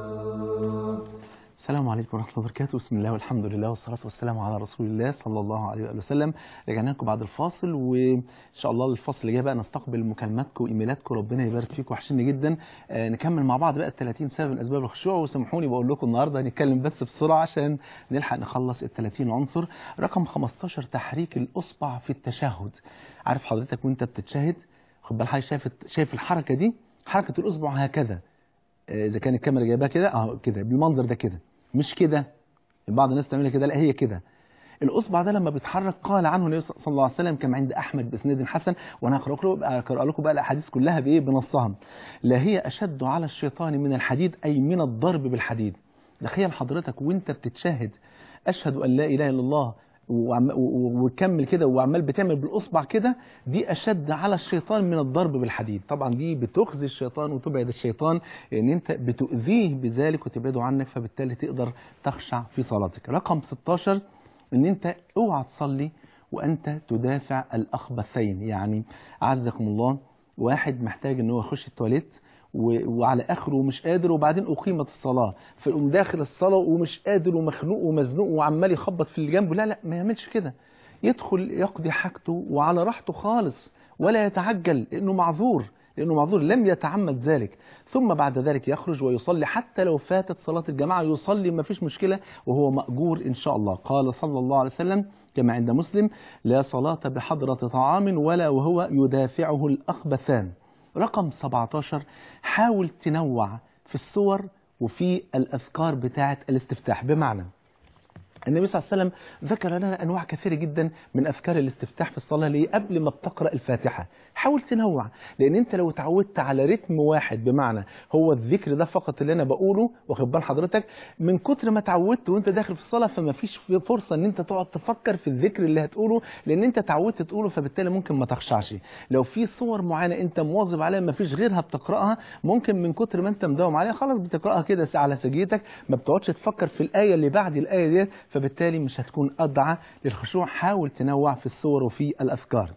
السلام عليكم ورحمة الله وبركاته بسم الله والحمد لله والصلاة والسلام على رسول الله صلى الله عليه وآله وسلم رجعنا لكم بعد الفاصل وإن شاء الله الفاصل اللي جاي بقى نستقبل مكالماتكم وإيميلاتكم ربنا يبارك فيكم وحشني جدا آه نكمل مع بعض بقى ال 30 سبب من أسباب الخشوع وسامحوني بقول لكم النهاردة هنتكلم بس بسرعة عشان نلحق نخلص ال 30 عنصر رقم 15 تحريك الأصبع في التشهد عارف حضرتك وأنت بتتشهد خد بال حضرتك شايف شايف الحركة دي حركة الأصبع هكذا آه، إذا كان الكاميرا جايباها كده أهو كده بالمنظر ده كده مش كده بعض الناس تعملها كده لا هي كده الاصبع ده لما بيتحرك قال عنه النبي صلى الله عليه وسلم كما عند احمد باسناد حسن وانا هقرا لكم اقرا لكم بقى الاحاديث كلها بايه بنصها لا هي اشد على الشيطان من الحديد اي من الضرب بالحديد تخيل حضرتك وانت بتتشهد اشهد ان لا اله الا الله وعم- و- وكمل كده وعمال بتعمل بالاصبع كده دي اشد على الشيطان من الضرب بالحديد طبعا دي بتخزي الشيطان وتبعد الشيطان لان انت بتؤذيه بذلك وتبعده عنك فبالتالي تقدر تخشع في صلاتك رقم 16 ان انت اوعى تصلي وانت تدافع الاخبثين يعني عزكم الله واحد محتاج ان هو يخش التواليت و- وعلى اخره ومش قادر وبعدين اقيمت الصلاه فيقوم داخل الصلاه ومش قادر ومخنوق ومزنوق وعمال يخبط في اللي جنبه لا لا ما يعملش كده يدخل يقضي حاجته وعلى راحته خالص ولا يتعجل لانه معذور لانه معذور لم يتعمد ذلك ثم بعد ذلك يخرج ويصلي حتى لو فاتت صلاه الجماعه يصلي ما فيش مشكله وهو ماجور ان شاء الله قال صلى الله عليه وسلم كما عند مسلم لا صلاه بحضره طعام ولا وهو يدافعه الاخبثان رقم 17 حاول تنوع في الصور وفي الأذكار بتاعة الاستفتاح بمعنى النبي صلى الله عليه وسلم ذكر لنا أنواع كثيرة جدا من أذكار الاستفتاح في الصلاة اللي قبل ما بتقرأ الفاتحة حاول تنوع لأن أنت لو اتعودت على رتم واحد بمعنى هو الذكر ده فقط اللي أنا بقوله واخد بال حضرتك من كتر ما اتعودت وأنت داخل في الصلاة فما فيش في فرصة أن أنت تقعد تفكر في الذكر اللي هتقوله لأن أنت اتعودت تقوله فبالتالي ممكن ما تخشعش لو في صور معينة أنت مواظب عليها ما فيش غيرها بتقرأها ممكن من كتر ما أنت مداوم عليها خلاص بتقرأها كده على سجيتك ما بتقعدش تفكر في الآية اللي بعد الآية ديت فبالتالي مش هتكون أدعى للخشوع حاول تنوع في الصور وفي الأذكار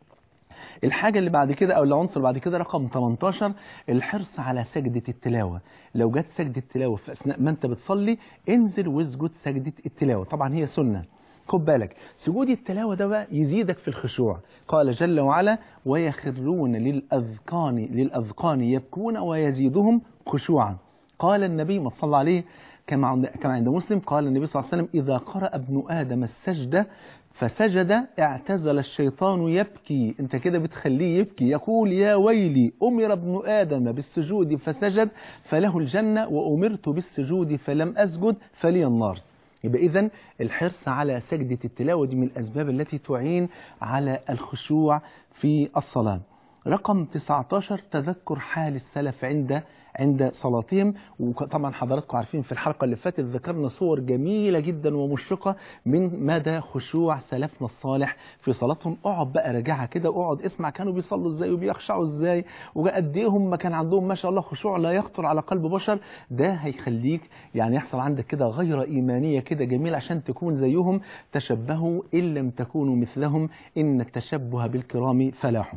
الحاجة اللي بعد كده أو العنصر اللي بعد كده رقم 18 الحرص على سجدة التلاوة لو جت سجدة التلاوة في أثناء ما أنت بتصلي انزل واسجد سجدة التلاوة طبعا هي سنة خد بالك سجود التلاوة ده بقى يزيدك في الخشوع قال جل وعلا ويخرون للأذقان للأذقان يبكون ويزيدهم خشوعا قال النبي ما صلى عليه كما عند كما عند مسلم قال النبي صلى الله عليه وسلم إذا قرأ ابن آدم السجدة فسجد اعتزل الشيطان يبكي انت كده بتخليه يبكي يقول يا ويلي أمر ابن آدم بالسجود فسجد فله الجنة وأمرت بالسجود فلم أسجد فلي النار يبقى إذن الحرص على سجدة التلاوة دي من الأسباب التي تعين على الخشوع في الصلاة رقم 19 تذكر حال السلف عند عند صلاتهم وطبعا حضراتكم عارفين في الحلقة اللي فاتت ذكرنا صور جميلة جدا ومشرقة من مدى خشوع سلفنا الصالح في صلاتهم اقعد بقى راجعها كده واقعد اسمع كانوا بيصلوا ازاي وبيخشعوا ازاي وقد ايه هم كان عندهم ما شاء الله خشوع لا يخطر على قلب بشر ده هيخليك يعني يحصل عندك كده غيرة إيمانية كده جميلة عشان تكون زيهم تشبهوا إن لم تكونوا مثلهم إن التشبه بالكرام فلاح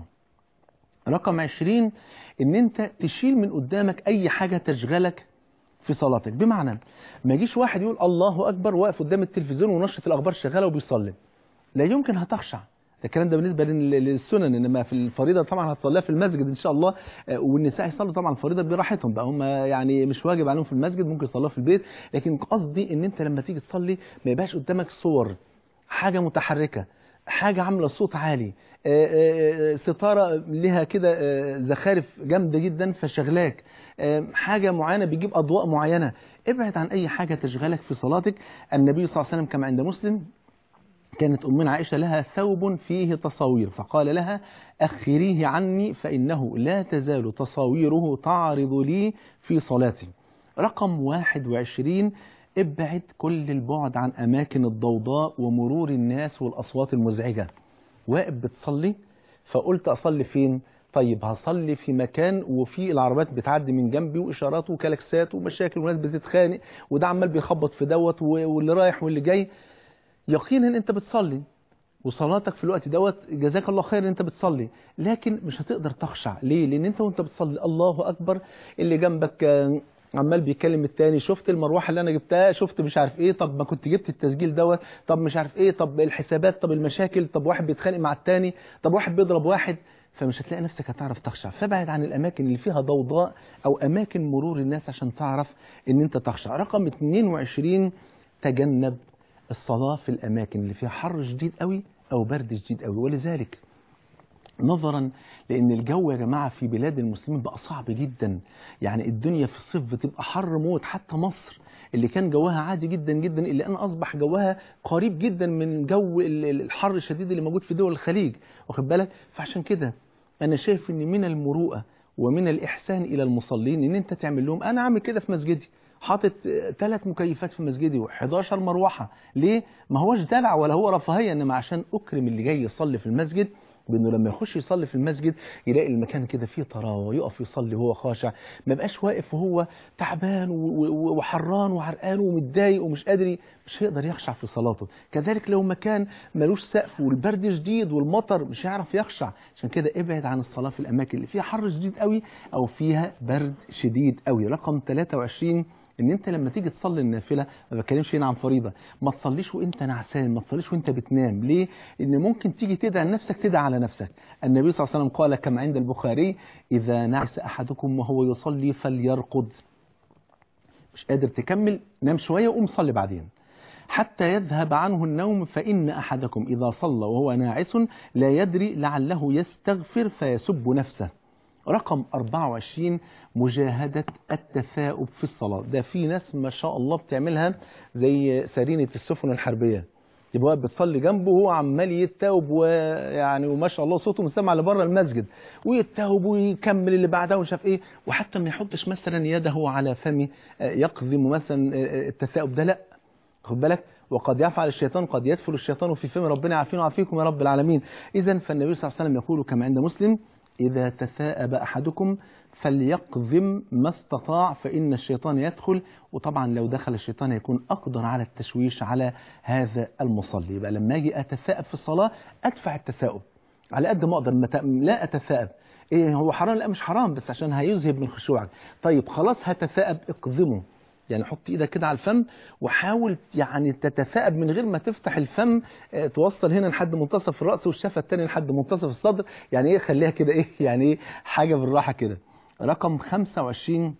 رقم 20 ان انت تشيل من قدامك اي حاجة تشغلك في صلاتك بمعنى ما يجيش واحد يقول الله اكبر واقف قدام التلفزيون ونشرة الاخبار شغالة وبيصلي لا يمكن هتخشع ده الكلام ده بالنسبه لل- للسنن انما في الفريضه طبعا هتصليها في المسجد ان شاء الله آه، والنساء يصلوا طبعا الفريضه براحتهم بقى هم يعني مش واجب عليهم في المسجد ممكن يصلوها في البيت لكن قصدي ان انت لما تيجي تصلي ما يبقاش قدامك صور حاجه متحركه حاجه عامله صوت عالي آه، آه، آه، ستاره لها كده آه، زخارف جامده جدا فشغلاك آه، حاجه معينه بيجيب اضواء معينه ابعد عن اي حاجه تشغلك في صلاتك النبي صلى الله عليه وسلم كما عند مسلم كانت أمنا عائشة لها ثوب فيه تصاوير فقال لها أخريه عني فإنه لا تزال تصاويره تعرض لي في صلاتي رقم 21 ابعد كل البعد عن أماكن الضوضاء ومرور الناس والأصوات المزعجة واقف بتصلي فقلت أصلي فين طيب هصلي في مكان وفي العربيات بتعدي من جنبي وإشارات وكلاكسات ومشاكل وناس بتتخانق وده عمال بيخبط في دوت واللي رايح واللي جاي يقينا انت بتصلي وصلاتك في الوقت دوت جزاك الله خير ان انت بتصلي لكن مش هتقدر تخشع ليه لان انت وانت بتصلي الله اكبر اللي جنبك آه، عمال بيكلم التاني شفت المروحه اللي انا جبتها شفت مش عارف ايه طب ما كنت جبت التسجيل دوت طب مش عارف ايه طب الحسابات طب المشاكل طب واحد بيتخانق مع التاني طب واحد بيضرب واحد فمش هتلاقي نفسك هتعرف تخشع فابعد عن الاماكن اللي فيها ضوضاء او اماكن مرور الناس عشان تعرف ان انت تخشع رقم 22 تجنب الصلاه في الاماكن اللي فيها حر شديد قوي او برد شديد قوي ولذلك نظرا لان الجو يا جماعه في بلاد المسلمين بقى صعب جدا يعني الدنيا في الصيف بتبقى حر موت حتى مصر اللي كان جوها عادي جدا جدا اللي الان اصبح جوها قريب جدا من جو ال- ال- الحر الشديد اللي موجود في دول الخليج واخد بالك فعشان كده انا شايف ان من المروءه ومن الاحسان الى المصلين ان انت تعمل لهم انا عامل كده في مسجدي حاطط ثلاث مكيفات في مسجدي و11 مروحه ليه ما هوش دلع ولا هو رفاهيه انما عشان اكرم اللي جاي يصلي في المسجد بانه لما يخش يصلي في المسجد يلاقي المكان كده فيه طراوه يقف يصلي وهو خاشع ما بقاش واقف وهو تعبان و- و- وحران وعرقان ومتضايق ومش قادر ي- مش هيقدر يخشع في صلاته كذلك لو مكان ملوش سقف والبرد شديد والمطر مش هيعرف يخشع عشان كده ابعد عن الصلاه في الاماكن اللي فيها حر شديد قوي او فيها برد شديد قوي رقم 23 ان انت لما تيجي تصلي النافله ما بتكلمش هنا عن فريضه ما تصليش وانت نعسان ما تصليش وانت بتنام ليه ان ممكن تيجي تدعي لنفسك تدعي على نفسك النبي صلى الله عليه وسلم قال كما عند البخاري اذا نعس احدكم وهو يصلي فليرقد مش قادر تكمل نام شويه وقوم صلي بعدين حتى يذهب عنه النوم فإن أحدكم إذا صلى وهو ناعس لا يدري لعله يستغفر فيسب نفسه رقم 24 مجاهدة التثاؤب في الصلاة ده في ناس ما شاء الله بتعملها زي سرينة السفن الحربية يبقى واقف بتصلي جنبه وهو عمال يتاوب ويعني وما شاء الله صوته مسمع لبره المسجد ويتاوب ويكمل اللي بعدها ومش عارف ايه وحتى ما يحطش مثلا يده على فمه آه، يقذم مثلا آه، التثاؤب ده لا خد بالك وقد يفعل الشيطان قد يدخل الشيطان في فم ربنا يعافينا ويعافيكم يا رب العالمين اذا فالنبي صلى الله عليه وسلم يقول كما عند مسلم اذا تثاءب احدكم فليقذم ما استطاع فان الشيطان يدخل وطبعا لو دخل الشيطان يكون اقدر على التشويش على هذا المصلي يبقى لما اجي اتثاءب في الصلاه ادفع التثاؤب على قد ما اقدر مت- لا اتثاءب ايه هو حرام لا مش حرام بس عشان هيذهب من خشوعك طيب خلاص هتثاءب اقذمه يعني حط ايدك كده على الفم وحاول يعني تتثاءب من غير ما تفتح الفم آه، توصل هنا لحد منتصف الراس والشفه الثانيه لحد منتصف الصدر يعني ايه خليها كده ايه يعني ايه حاجه بالراحه كده رقم 25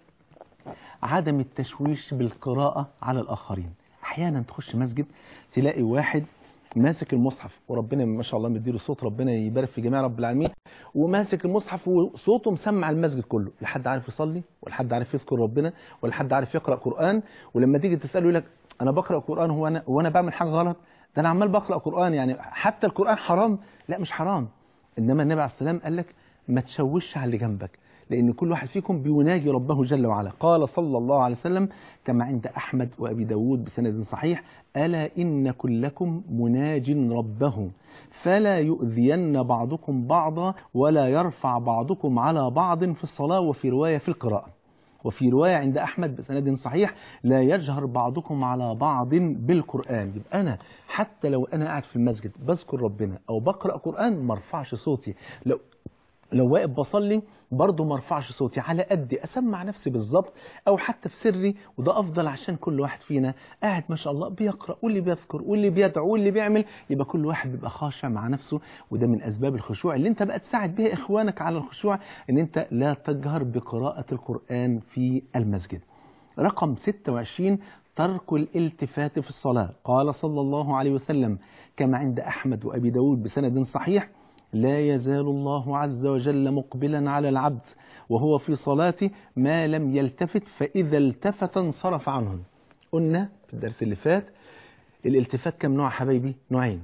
عدم التشويش بالقراءة على الآخرين أحيانا تخش مسجد تلاقي واحد ماسك المصحف وربنا ما شاء الله مديله صوت ربنا يبارك في جميع رب العالمين وماسك المصحف وصوته مسمع المسجد كله لا حد عارف يصلي ولا حد عارف يذكر ربنا ولا حد عارف يقرأ قرآن ولما تيجي تسأله يقول لك أنا بقرأ قرآن هو أنا وأنا بعمل حاجة غلط ده أنا عمال بقرأ قرآن يعني حتى القرآن حرام لا مش حرام إنما النبي عليه السلام قال لك ما تشوش على اللي جنبك لأن كل واحد فيكم بيناجي ربه جل وعلا قال صلى الله عليه وسلم كما عند أحمد وأبي داود بسند صحيح ألا إن كلكم مناج ربه فلا يؤذين بعضكم بعضا ولا يرفع بعضكم على بعض في الصلاة وفي رواية في القراءة وفي رواية عند أحمد بسند صحيح لا يجهر بعضكم على بعض بالقرآن يبقى أنا حتى لو أنا قاعد في المسجد بذكر ربنا أو بقرأ قرآن ما ارفعش صوتي لو لو واقف بصلي برضه ما ارفعش صوتي على قدي اسمع نفسي بالظبط او حتى في سري وده افضل عشان كل واحد فينا قاعد ما شاء الله بيقرا واللي بيذكر واللي بيدعو واللي بيعمل يبقى كل واحد بيبقى خاشع مع نفسه وده من اسباب الخشوع اللي انت بقى تساعد بيها اخوانك على الخشوع ان انت لا تجهر بقراءه القران في المسجد رقم 26 ترك الالتفات في الصلاة قال صلى الله عليه وسلم كما عند أحمد وأبي داود بسند صحيح لا يزال الله عز وجل مقبلا على العبد وهو في صلاته ما لم يلتفت فإذا التفت انصرف عنه قلنا في الدرس اللي فات الالتفات كم نوع حبايبي نوعين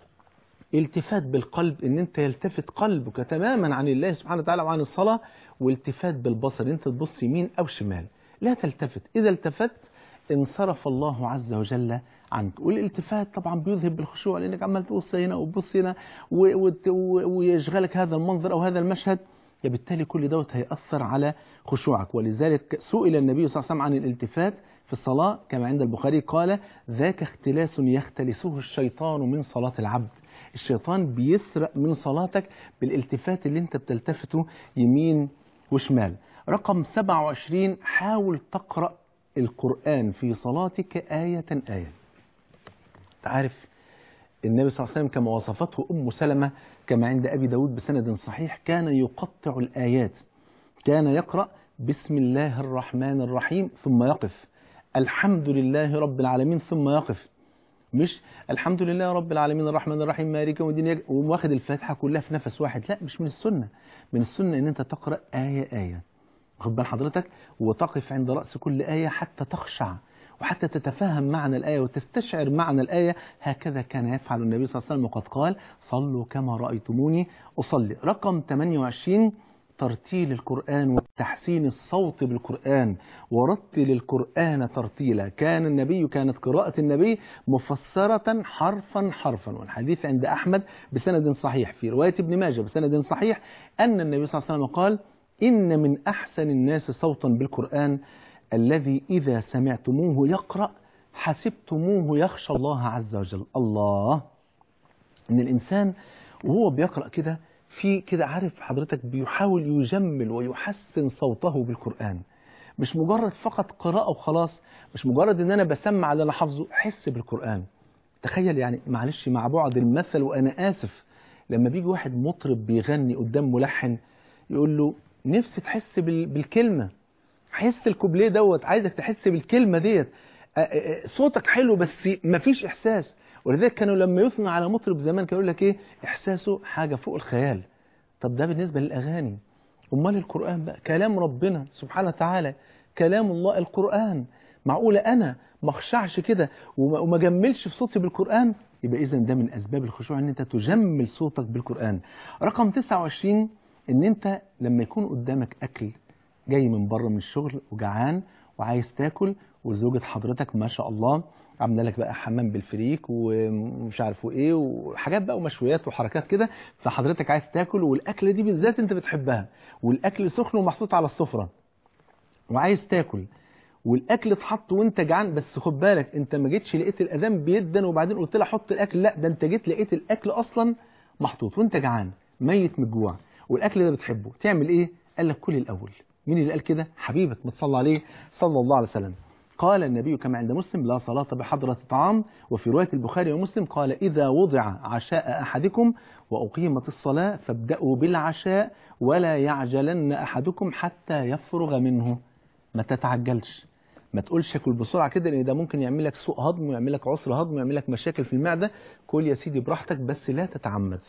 التفات بالقلب ان انت يلتفت قلبك تماما عن الله سبحانه وتعالى وعن الصلاة والتفات بالبصر انت تبص يمين او شمال لا تلتفت اذا التفت انصرف الله عز وجل عنك والالتفات طبعا بيذهب بالخشوع لانك عمال تبص هنا وتبص هنا و- وت- و- ويشغلك هذا المنظر او هذا المشهد بالتالي كل دوت هيأثر على خشوعك ولذلك سئل النبي صلى الله عليه وسلم عن الالتفات في الصلاة كما عند البخاري قال ذاك اختلاس يختلسه الشيطان من صلاة العبد الشيطان بيسرق من صلاتك بالالتفات اللي انت بتلتفته يمين وشمال رقم 27 حاول تقرأ القرآن في صلاتك آية آية تعرف النبي صلى الله عليه وسلم كما وصفته أم سلمة كما عند أبي داود بسند صحيح كان يقطع الآيات كان يقرأ بسم الله الرحمن الرحيم ثم يقف الحمد لله رب العالمين ثم يقف مش الحمد لله رب العالمين الرحمن الرحيم مالك يوم الدين واخد الفاتحة كلها في نفس واحد لا مش من السنة من السنة ان انت تقرأ آية آية واخد بال حضرتك وتقف عند رأس كل آية حتى تخشع وحتى تتفهم معنى الآية وتستشعر معنى الآية هكذا كان يفعل النبي صلى الله عليه وسلم وقد قال صلوا كما رأيتموني أصلي رقم 28 ترتيل القرآن وتحسين الصوت بالقرآن ورتل القرآن ترتيلا كان النبي كانت قراءة النبي مفسرة حرفا حرفا والحديث عند أحمد بسند صحيح في رواية ابن ماجه بسند صحيح أن النبي صلى الله عليه وسلم قال إن من أحسن الناس صوتا بالقرآن الذي إذا سمعتموه يقرأ حسبتموه يخشى الله عز وجل الله إن الإنسان وهو بيقرأ كده في كده عارف حضرتك بيحاول يجمل ويحسن صوته بالقرآن مش مجرد فقط قراءة وخلاص مش مجرد ان انا بسمع اللي انا حافظه حس بالقرآن تخيل يعني معلش مع بعض المثل وانا اسف لما بيجي واحد مطرب بيغني قدام ملحن يقول له نفسي تحس بال- بالكلمة حس الكوبليه دوت عايزك تحس بالكلمة ديت آه، آه، صوتك حلو بس مفيش احساس ولذلك كانوا لما يثنى على مطرب زمان كانوا يقول لك ايه احساسه حاجة فوق الخيال طب ده بالنسبة للاغاني امال القرآن بقى كلام ربنا سبحانه وتعالى كلام الله القرآن معقولة انا ما اخشعش كده وما وما اجملش في صوتي بالقرآن يبقى اذا ده من اسباب الخشوع ان انت تجمل صوتك بالقرآن رقم 29 ان انت لما يكون قدامك اكل جاي من بره من الشغل وجعان وعايز تاكل وزوجة حضرتك ما شاء الله عامله لك بقى حمام بالفريك ومش عارف ايه وحاجات بقى ومشويات وحركات كده فحضرتك عايز تاكل والاكله دي بالذات انت بتحبها والاكل سخن ومحطوط على السفره وعايز تاكل والاكل اتحط وانت جعان بس خد بالك انت ما جيتش لقيت الاذان بيدن وبعدين قلت لها حط الاكل لا ده انت جيت لقيت الاكل اصلا محطوط وانت جعان ميت من الجوع والاكل ده بتحبه تعمل ايه قال لك كل الاول مين اللي قال كده حبيبك متصلى عليه صلى الله عليه وسلم قال النبي كما عند مسلم لا صلاة بحضرة طعام وفي رواية البخاري ومسلم قال إذا وضع عشاء أحدكم وأقيمت الصلاة فابدأوا بالعشاء ولا يعجلن أحدكم حتى يفرغ منه ما تتعجلش ما تقولش اكل بسرعه كده لان ده ممكن يعمل لك سوء هضم ويعمل لك عسر هضم ويعمل لك مشاكل في المعده كل يا سيدي براحتك بس لا تتعمد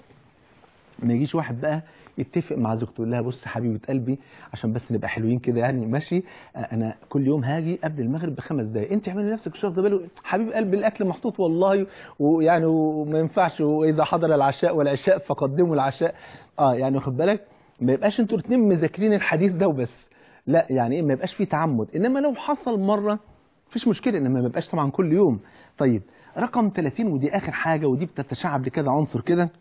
ما يجيش واحد بقى يتفق مع زوجته يقول لها بص حبيبه قلبي عشان بس نبقى حلوين كده يعني ماشي آه، انا كل يوم هاجي قبل المغرب بخمس دقايق انت اعملي نفسك مش واخده باله حبيب قلبي الاكل محطوط والله ويعني وما ينفعش واذا حضر العشاء والعشاء فقدموا العشاء اه يعني واخد بالك ما يبقاش انتوا الاثنين مذاكرين الحديث ده وبس لا يعني ايه ما يبقاش فيه تعمد انما لو حصل مره مفيش مشكله انما ما يبقاش طبعا كل يوم طيب رقم 30 ودي اخر حاجه ودي بتتشعب لكذا عنصر كده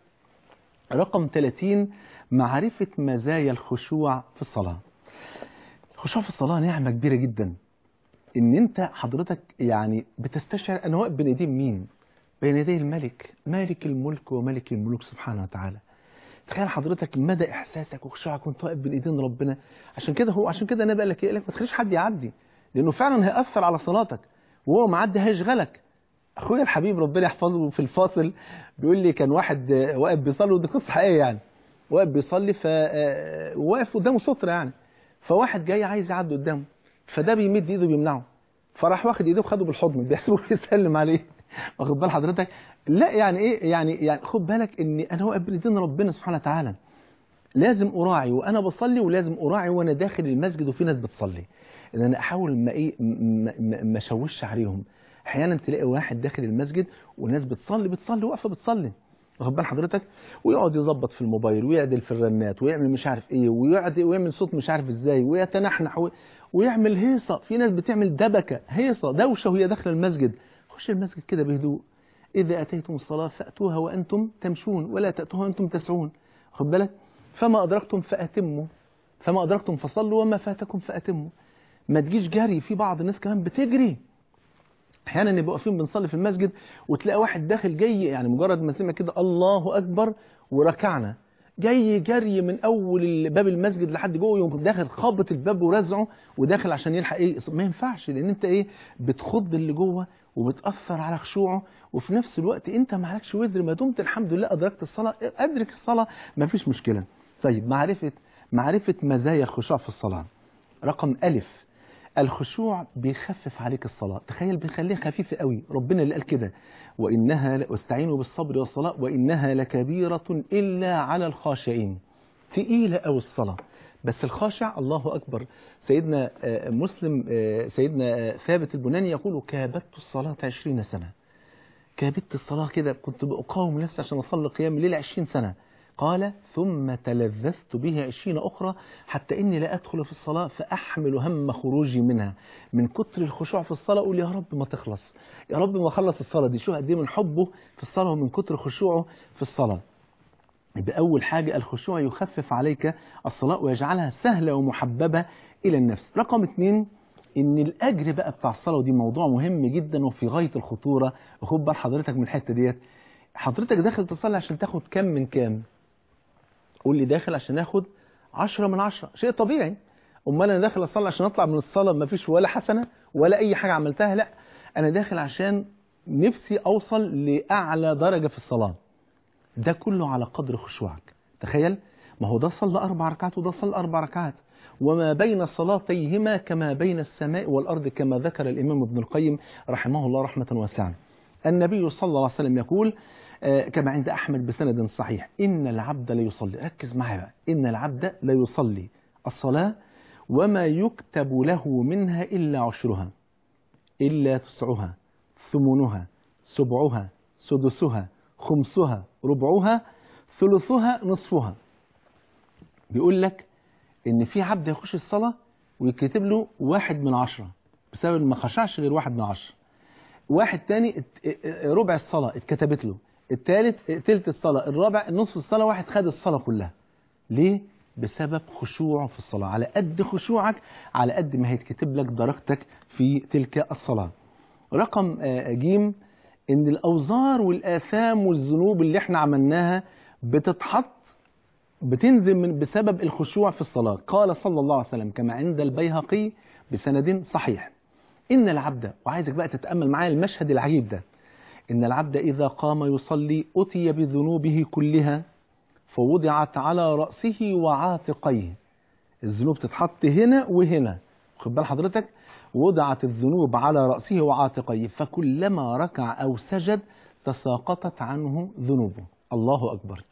رقم 30 معرفة مزايا الخشوع في الصلاة الخشوع في الصلاة نعمة كبيرة جدا ان انت حضرتك يعني بتستشعر انا واقف بين ايدين مين بين يدي الملك مالك الملك وملك الملوك سبحانه وتعالى تخيل حضرتك مدى احساسك وخشوعك وانت واقف بين ايدين ربنا عشان كده هو عشان كده انا بقول لك ايه قال لك ما تخليش حد يعدي لانه فعلا هيأثر على صلاتك وهو معدي هيشغلك اخويا الحبيب ربنا يحفظه في الفاصل بيقول لي كان واحد آه، واقف بيصلي ودي قصه حقيقيه يعني واقف بيصلي ف آه، واقف قدامه ستره يعني فواحد جاي عايز يعدي قدامه فده بيمد ايده بيمنعه فراح واخد ايده وخده بالحضن بيحسبه بيسلم عليه واخد بال حضرتك لا يعني ايه يعني يعني خد بالك ان انا واقف بين ايدين ربنا سبحانه وتعالى لازم اراعي وانا بصلي ولازم اراعي وانا داخل المسجد وفي ناس بتصلي ان انا احاول ما ايه ما- ما ما اشوش عليهم احيانا تلاقي واحد داخل المسجد والناس بتصلي بتصلي واقفه بتصلي واخد بال حضرتك ويقعد يظبط في الموبايل ويعدل في الرنات ويعمل مش عارف ايه ويقعد ويعمل صوت مش عارف ازاي ويتنحنح و- ويعمل هيصه في ناس بتعمل دبكه هيصه دوشه وهي داخله المسجد خش المسجد كده بهدوء اذا اتيتم الصلاه فاتوها وانتم تمشون ولا تاتوها وانتم تسعون واخد بالك فما ادركتم فاتموا فما ادركتم فصلوا وما فاتكم فاتموا ما تجيش جري في بعض الناس كمان بتجري احيانا نبقى واقفين بنصلي في المسجد وتلاقي واحد داخل جاي يعني مجرد ما سمع كده الله اكبر وركعنا جاي جري من اول باب المسجد لحد جوه يقوم داخل خابط الباب ورزعه وداخل عشان يلحق ايه ما ينفعش لان انت ايه بتخض اللي جوه وبتاثر على خشوعه وفي نفس الوقت انت ما عليكش وزر ما دمت الحمد لله ادركت الصلاه ادرك الصلاه ما فيش مشكله طيب معرفه معرفه مزايا الخشوع في الصلاه رقم ألف الخشوع بيخفف عليك الصلاة تخيل بيخليها خفيفة قوي ربنا اللي قال كده وإنها ل... واستعينوا بالصبر والصلاة وإنها لكبيرة إلا على الخاشعين تقيلة أو الصلاة بس الخاشع الله أكبر سيدنا آه، مسلم آه، سيدنا آه، ثابت البناني يقول كابدت الصلاة عشرين سنة كابدت الصلاة كده كنت بقاوم نفسي عشان أصلي قيام الليل عشرين سنة قال ثم تلذذت به عشرين أخرى حتى إني لا أدخل في الصلاة فأحمل هم خروجي منها من كتر الخشوع في الصلاة أقول يا رب ما تخلص يا رب ما أخلص الصلاة دي شو قد إيه من حبه في الصلاة ومن كتر خشوعه في الصلاة يبقى أول حاجة الخشوع يخفف عليك الصلاة ويجعلها سهلة ومحببة إلى النفس رقم اثنين إن الأجر بقى بتاع الصلاة ودي موضوع مهم جدا وفي غاية الخطورة وخد بال حضرتك من الحتة ديت حضرتك داخل تصلي عشان تاخد كم من كام قول لي داخل عشان اخد عشرة من عشرة شيء طبيعي امال انا داخل اصلي عشان اطلع من الصلاه ما فيش ولا حسنه ولا اي حاجه عملتها لا انا داخل عشان نفسي اوصل لاعلى درجه في الصلاه ده كله على قدر خشوعك تخيل ما هو ده صلى اربع ركعات وده صلى اربع ركعات وما بين صلاتيهما كما بين السماء والارض كما ذكر الامام ابن القيم رحمه الله رحمه واسعه النبي صلى الله عليه وسلم يقول آه، كما عند أحمد بسند صحيح إن العبد ليصلي ركز معايا بقى إن العبد ليصلي الصلاة وما يكتب له منها إلا عشرها إلا تسعها ثمنها سبعها سدسها خمسها ربعها ثلثها نصفها بيقول لك إن في عبد يخش الصلاة ويكتب له واحد من عشرة بسبب ما خشعش غير واحد من عشرة واحد تاني ات- ربع الصلاة اتكتبت له الثالث تلت الصلاة الرابع نصف الصلاة واحد خد الصلاة كلها ليه؟ بسبب خشوعه في الصلاة على قد خشوعك على قد ما هيتكتب لك درجتك في تلك الصلاة رقم آه، جيم ان الاوزار والاثام والذنوب اللي احنا عملناها بتتحط بتنزل من بسبب الخشوع في الصلاة قال صلى الله عليه وسلم كما عند البيهقي بسند صحيح إن العبد وعايزك بقى تتأمل معايا المشهد العجيب ده إن العبد إذا قام يصلي أتي بذنوبه كلها فوضعت على رأسه وعاتقيه الذنوب تتحط هنا وهنا خد بال حضرتك وضعت الذنوب على رأسه وعاتقيه فكلما ركع أو سجد تساقطت عنه ذنوبه الله أكبر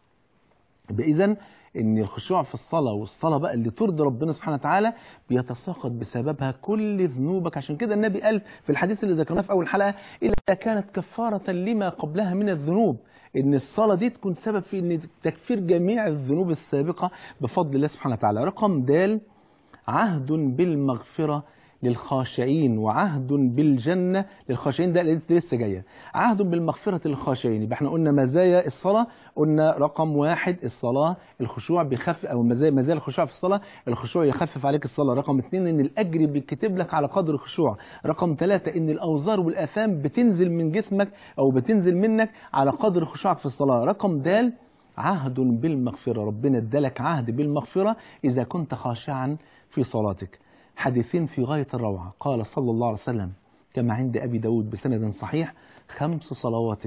إذا ان الخشوع في الصلاه والصلاه بقى اللي ترضي ربنا سبحانه وتعالى بيتساقط بسببها كل ذنوبك عشان كده النبي قال في الحديث اللي ذكرناه في اول حلقه الا كانت كفاره لما قبلها من الذنوب ان الصلاه دي تكون سبب في ان تكفير جميع الذنوب السابقه بفضل الله سبحانه وتعالى رقم د عهد بالمغفره للخاشعين وعهد بالجنة للخاشعين ده اللي لسه جاية عهد بالمغفرة للخاشعين يبقى احنا قلنا مزايا الصلاة قلنا رقم واحد الصلاة الخشوع بيخفف او مزايا مزايا الخشوع في الصلاة الخشوع يخفف عليك الصلاة رقم اثنين ان الاجر بيتكتب لك على قدر الخشوع رقم ثلاثة ان الاوزار والاثام بتنزل من جسمك او بتنزل منك على قدر خشوعك في الصلاة رقم د عهد بالمغفرة ربنا ادالك عهد بالمغفرة إذا كنت خاشعا في صلاتك حديثين في غاية الروعة قال صلى الله عليه وسلم كما عند أبي داود بسند صحيح خمس صلوات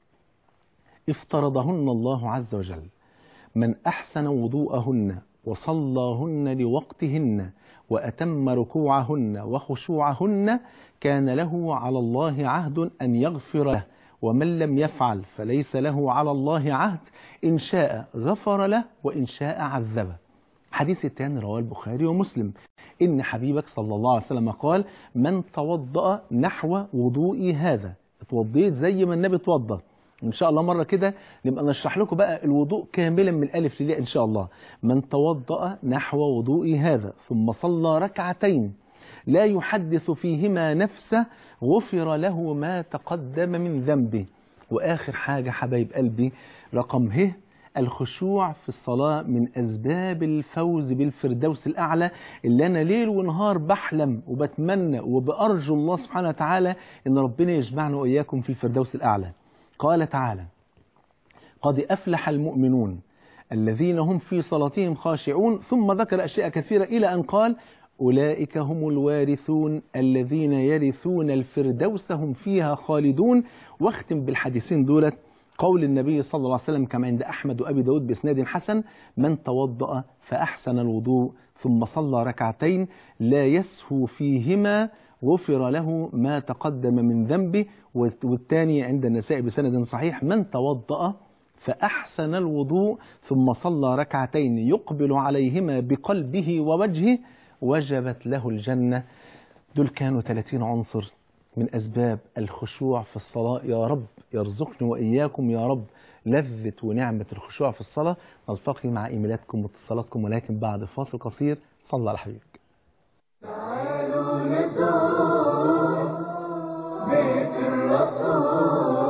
افترضهن الله عز وجل من أحسن وضوءهن وصلاهن لوقتهن وأتم ركوعهن وخشوعهن كان له على الله عهد أن يغفر له ومن لم يفعل فليس له على الله عهد إن شاء غفر له وإن شاء عذبه حديث الثاني رواه البخاري ومسلم إن حبيبك صلى الله عليه وسلم قال من توضأ نحو وضوئي هذا اتوضيت زي ما النبي اتوضى ان شاء الله مره كده نبقى نشرح لكم بقى الوضوء كاملا من الالف للياء ان شاء الله من توضأ نحو وضوئي هذا ثم صلى ركعتين لا يحدث فيهما نفسه غفر له ما تقدم من ذنبه واخر حاجه حبايب قلبي رقم ه الخشوع في الصلاة من أسباب الفوز بالفردوس الأعلى اللي أنا ليل ونهار بحلم وبتمنى وبأرجو الله سبحانه وتعالى أن ربنا يجمعنا وإياكم في الفردوس الأعلى قال تعالى قد أفلح المؤمنون الذين هم في صلاتهم خاشعون ثم ذكر أشياء كثيرة إلى أن قال أولئك هم الوارثون الذين يرثون الفردوس هم فيها خالدون واختم بالحديثين دولت قول النبي صلى الله عليه وسلم كما عند أحمد وأبي داود بإسناد حسن من توضأ فأحسن الوضوء ثم صلى ركعتين لا يسهو فيهما غفر له ما تقدم من ذنبه والثاني عند النساء بسند صحيح من توضأ فأحسن الوضوء ثم صلى ركعتين يقبل عليهما بقلبه ووجهه وجبت له الجنة دول كانوا 30 عنصر من أسباب الخشوع في الصلاة يا رب يرزقني وإياكم يا رب لذة ونعمة الخشوع في الصلاة نلتقي مع إيميلاتكم واتصالاتكم ولكن بعد فاصل قصير صلى على حبيبك تعالوا نزور بيت الرسول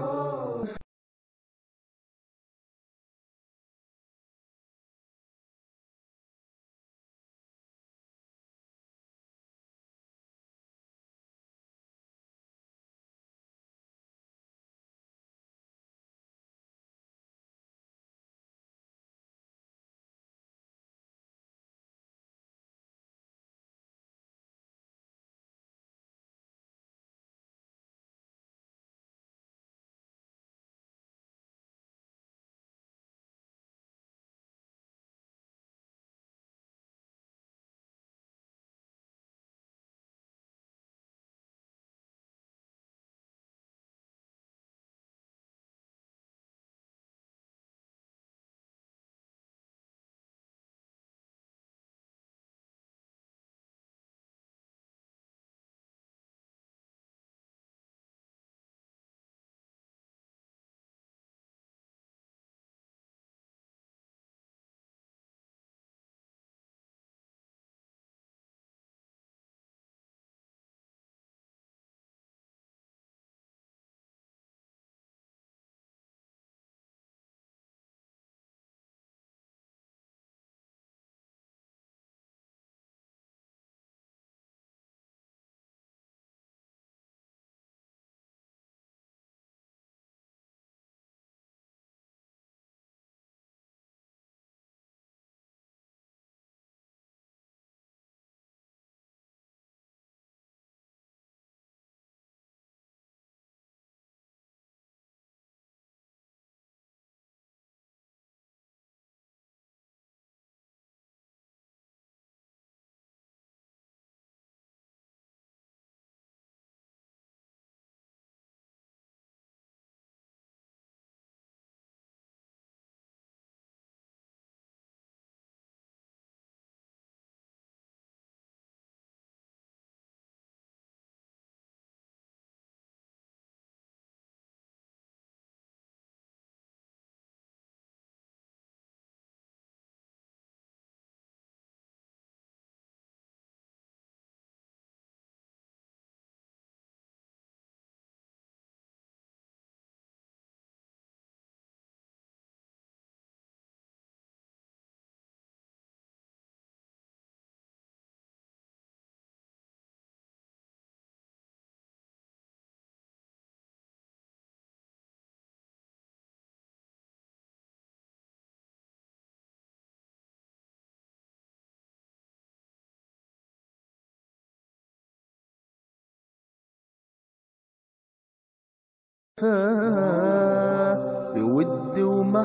بود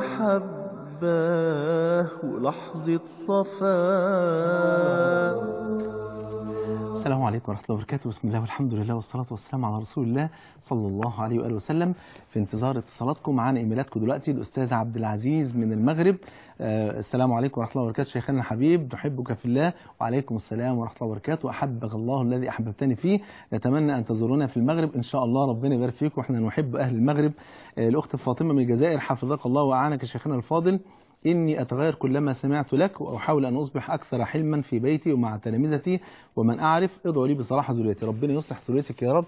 ومحبة ولحظة صفاء السلام عليكم ورحمة الله وبركاته بسم الله والحمد لله والصلاة والسلام على رسول الله صلى الله عليه وآله وسلم في انتظار اتصالاتكم معانا ايميلاتكم دلوقتي الأستاذ عبد العزيز من المغرب آه السلام عليكم ورحمة الله وبركاته شيخنا الحبيب نحبك في الله وعليكم السلام ورحمة الله وبركاته أحبك الله الذي أحببتني فيه نتمنى أن تزورونا في المغرب إن شاء الله ربنا يبارك فيكم وإحنا نحب أهل المغرب آه الأخت فاطمة من الجزائر حفظك الله وأعانك شيخنا الفاضل إني أتغير كلما سمعت لك وأحاول أن أصبح أكثر حلما في بيتي ومع تلامذتي ومن أعرف ادعو لي بصلاح ذريتي ربنا يصلح ذريتك يا رب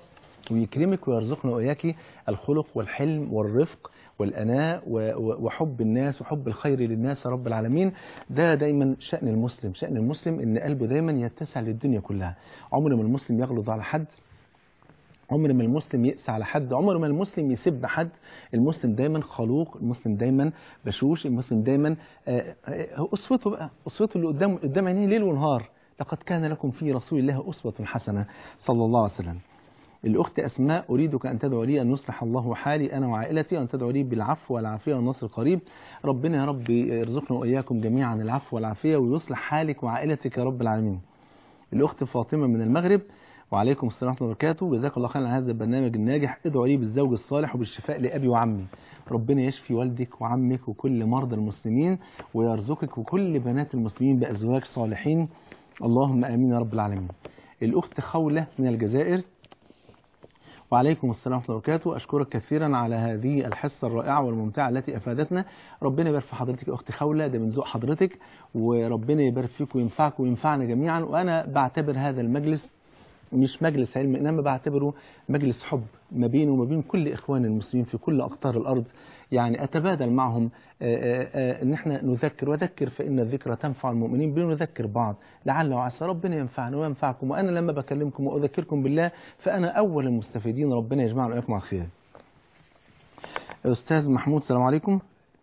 ويكرمك ويرزقنا وإياك الخلق والحلم والرفق والأناء و- و- وحب الناس وحب الخير للناس يا رب العالمين ده دايما شأن المسلم شأن المسلم إن قلبه دايما يتسع للدنيا كلها عمر ما المسلم يغلط على حد عمر ما المسلم يقسى على حد عمر ما المسلم يسب حد المسلم دايما خلوق المسلم دايما بشوش المسلم دايما آه، آه، أسوته بقى أسوته اللي قدام قدام عينيه ليل ونهار لقد كان لكم في رسول الله أسوة حسنة صلى الله عليه وسلم الأخت أسماء أريدك أن تدعو لي أن يصلح الله حالي أنا وعائلتي وأن تدعو لي بالعفو والعافية والنصر القريب ربنا يا رب يرزقنا وإياكم جميعا العفو والعافية ويصلح حالك وعائلتك يا رب العالمين الأخت فاطمة من المغرب وعليكم السلام ورحمة الله وبركاته جزاك الله خيرا على هذا البرنامج الناجح ادعوا لي بالزوج الصالح وبالشفاء لأبي وعمي ربنا يشفي والدك وعمك وكل مرضى المسلمين ويرزقك وكل بنات المسلمين بأزواج صالحين اللهم آمين يا رب العالمين الأخت خولة من الجزائر وعليكم السلام ورحمة الله وبركاته أشكرك كثيرا على هذه الحصة الرائعة والممتعة التي أفادتنا ربنا يبارك في حضرتك يا أختي خولة ده من ذوق حضرتك وربنا يبارك فيك وينفعك وينفعنا جميعا وأنا بعتبر هذا المجلس مش مجلس علم إنما بعتبره مجلس حب ما بينه وما بين كل إخوان المسلمين في كل أقطار الأرض يعني أتبادل معهم آه، آه، آه، إن احنا نذكر وذكر فإن الذكرى تنفع المؤمنين بنذكر بعض لعل وعسى ربنا ينفعنا وينفعكم وأنا لما بكلمكم وأذكركم بالله فأنا أول المستفيدين ربنا يجمعنا وإياكم على الخير أستاذ محمود السلام عليكم